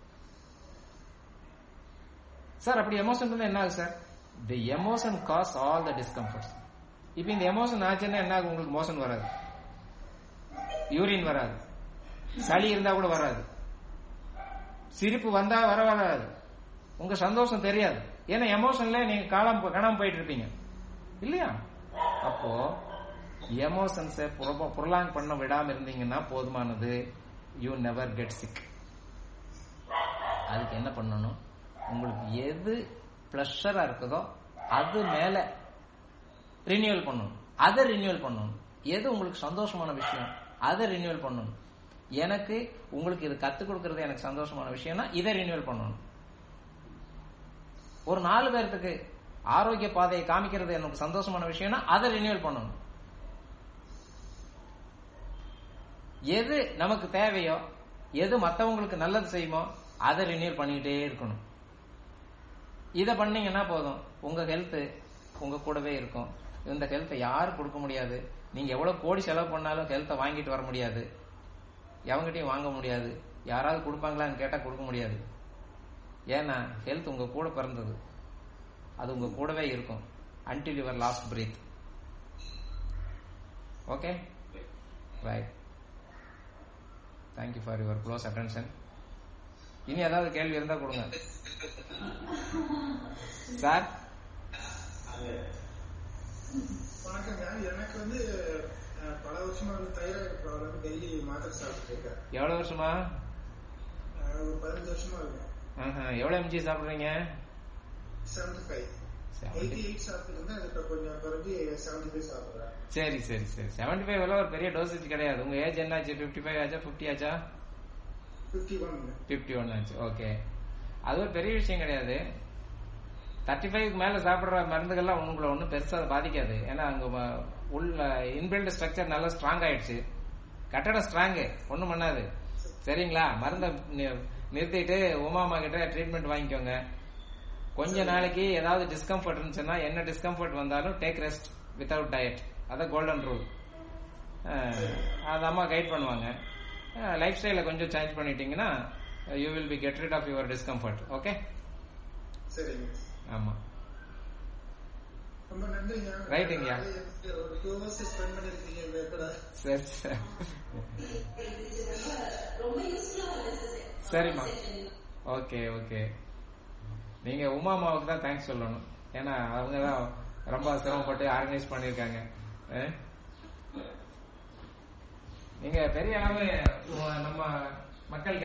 sir அப்படி எமோஷன் இருந்தா என்ன ஆகும் sir the emotion cause all the discomforts இப்போ இந்த emotion ஆச்சுன்னா என்ன ஆகும் உங்களுக்கு மோஷன் வராது யூரின் வராது சளி இருந்தா கூட வராது சிரிப்பு வந்தா வர வராது உங்க சந்தோஷம் தெரியாது ஏன்னா எமோஷன்ல நீங்க காணாம காணாம போயிட்டு இருப்பீங்க இல்லையா அப்போ எமோஷன்ஸை புரலாங் பண்ண விடாம இருந்தீங்கன்னா போதுமானது யூ நெவர் கெட் சிக் அதுக்கு என்ன பண்ணணும் உங்களுக்கு எது பிளஷரா இருக்குதோ அது மேல ரினியூவல் பண்ணணும் அதை ரினியூவல் பண்ணணும் எது உங்களுக்கு சந்தோஷமான விஷயம் அதை ரினியூவல் பண்ணணும் எனக்கு உங்களுக்கு இது கத்துக் கொடுக்கறது எனக்கு சந்தோஷமான விஷயம்னா இதை ரினியூவல் பண்ணணும் ஒரு நாலு பேர்த்துக்கு ஆரோக்கிய பாதையை காமிக்கிறது எனக்கு சந்தோஷமான விஷயம்னா அதை ரினியூவல் பண்ணணும் எது நமக்கு தேவையோ எது மத்தவங்களுக்கு நல்லது செய்யுமோ அதை ரினியூவல் பண்ணிக்கிட்டே இருக்கணும் இதை பண்ணீங்கன்னா போதும் உங்க ஹெல்த் உங்க கூடவே இருக்கும் இந்த ஹெல்த்தை யாரும் கொடுக்க முடியாது நீங்க எவ்வளவு கோடி செலவு பண்ணாலும் ஹெல்த்தை வாங்கிட்டு வர முடியாது எவங்கிட்டையும் வாங்க முடியாது யாராவது கொடுப்பாங்களான்னு கேட்டா கொடுக்க முடியாது ஏன்னா ஹெல்த் உங்க கூட பிறந்தது அது உங்க கூடவே இருக்கும் until your last breath okay right thank you for your close attention இனி ஏதாவது கேள்வி இருந்தா கொடுங்க சார் வணக்கங்க எனக்கு வந்து அஹ், பல வருஷமா வந்து தைராய்டு ப்ராப்ளம் டெய்லி மாத்திரை சாப்பிட்டு இருக்கேன் எவ்வளவு வருஷமா அஹ், ஒரு பதினஞ்சு வருஷமா இருக்கும் ஆஹா, எவ்வளவு எம்ஜி சாப்பிடுறீங்க செவன்டி ஃபைவ் 75. எயிட்டி எயிட் சாப்பிட்டு இருந்தேன் அது இப்போ கொஞ்சம் குறைஞ்சி செவன்டி ஃபைவ் சாப்பிடுறேன் சரி சரி சரி செவன்டி ஃபைவ் ஒரு பெரிய டோசேஜ் கிடையாது உங்க ஏஜ் என்னாச்சு பிப்டி ஃபைவ் ஆச்சா பிப்டி ஆச்சா ஃபிஃப்டி ஒன் பிப்டி ஒன் ஆச்சு ஓகே அது ஒரு பெரிய விஷயம் கிடையாது தேர்ட்டி ஃபைவ் மேல சாப்பிடுற மருந்துகள்லாம் உங்களை ஒன்றும் பெருசா பாதிக்காது ஏன்னா அங்க வ- உள்ள இன்பில்ட் ஸ்ட்ரக்சர் நல்லா ஸ்ட்ராங் ஆயிடுச்சு கட்டடம் ஸ்ட்ராங்கு ஒன்றும் பண்ணாது சரிங்களா மருந்தை நி- நிறுத்திட்டு உமாமா கிட்ட ட்ரீட்மெண்ட் வாங்கிக்கோங்க கொஞ்ச நாளைக்கு ஏதாவது டிஸ்கம்ஃபர்ட் இருந்துச்சுன்னா என்ன டிஸ்கம்ஃபர்ட் வந்தாலும் டேக் ரெஸ்ட் வித்தவுட் டயட் அதான் கோல்டன் ரூல் அது அம்மா கைட் பண்ணுவாங்க லைஃப் ஸ்டைல கொஞ்சம் சேஞ்ச் பண்ணிட்டீங்கன்னா you will be get rid of your discomfort okay சரிங்க ஆமா ரொம்ப நன்றிங்க ரைட்டுங்கய்யா. நாளைக்கு ஒரு டூ ஹவர்ஸ் ஸ்பெண்ட் பண்ணிருக்கீங்க இந்த கூட சரி சரி ரொம்ப யூஸ்ஃபுல்லா இருந்துச்சு சரிம்மா ஓகே ஓகே நீங்க உமா அம்மாவுக்கு தான் தேங்க்ஸ் சொல்லணும் ஏன்னா அவங்க தான் ரொம்ப சிரமப்பட்டு ஆர்கனைஸ் பண்ணியிருக்காங்க நீங்க பெரிய அளவு உ- நம்ம மக்கள்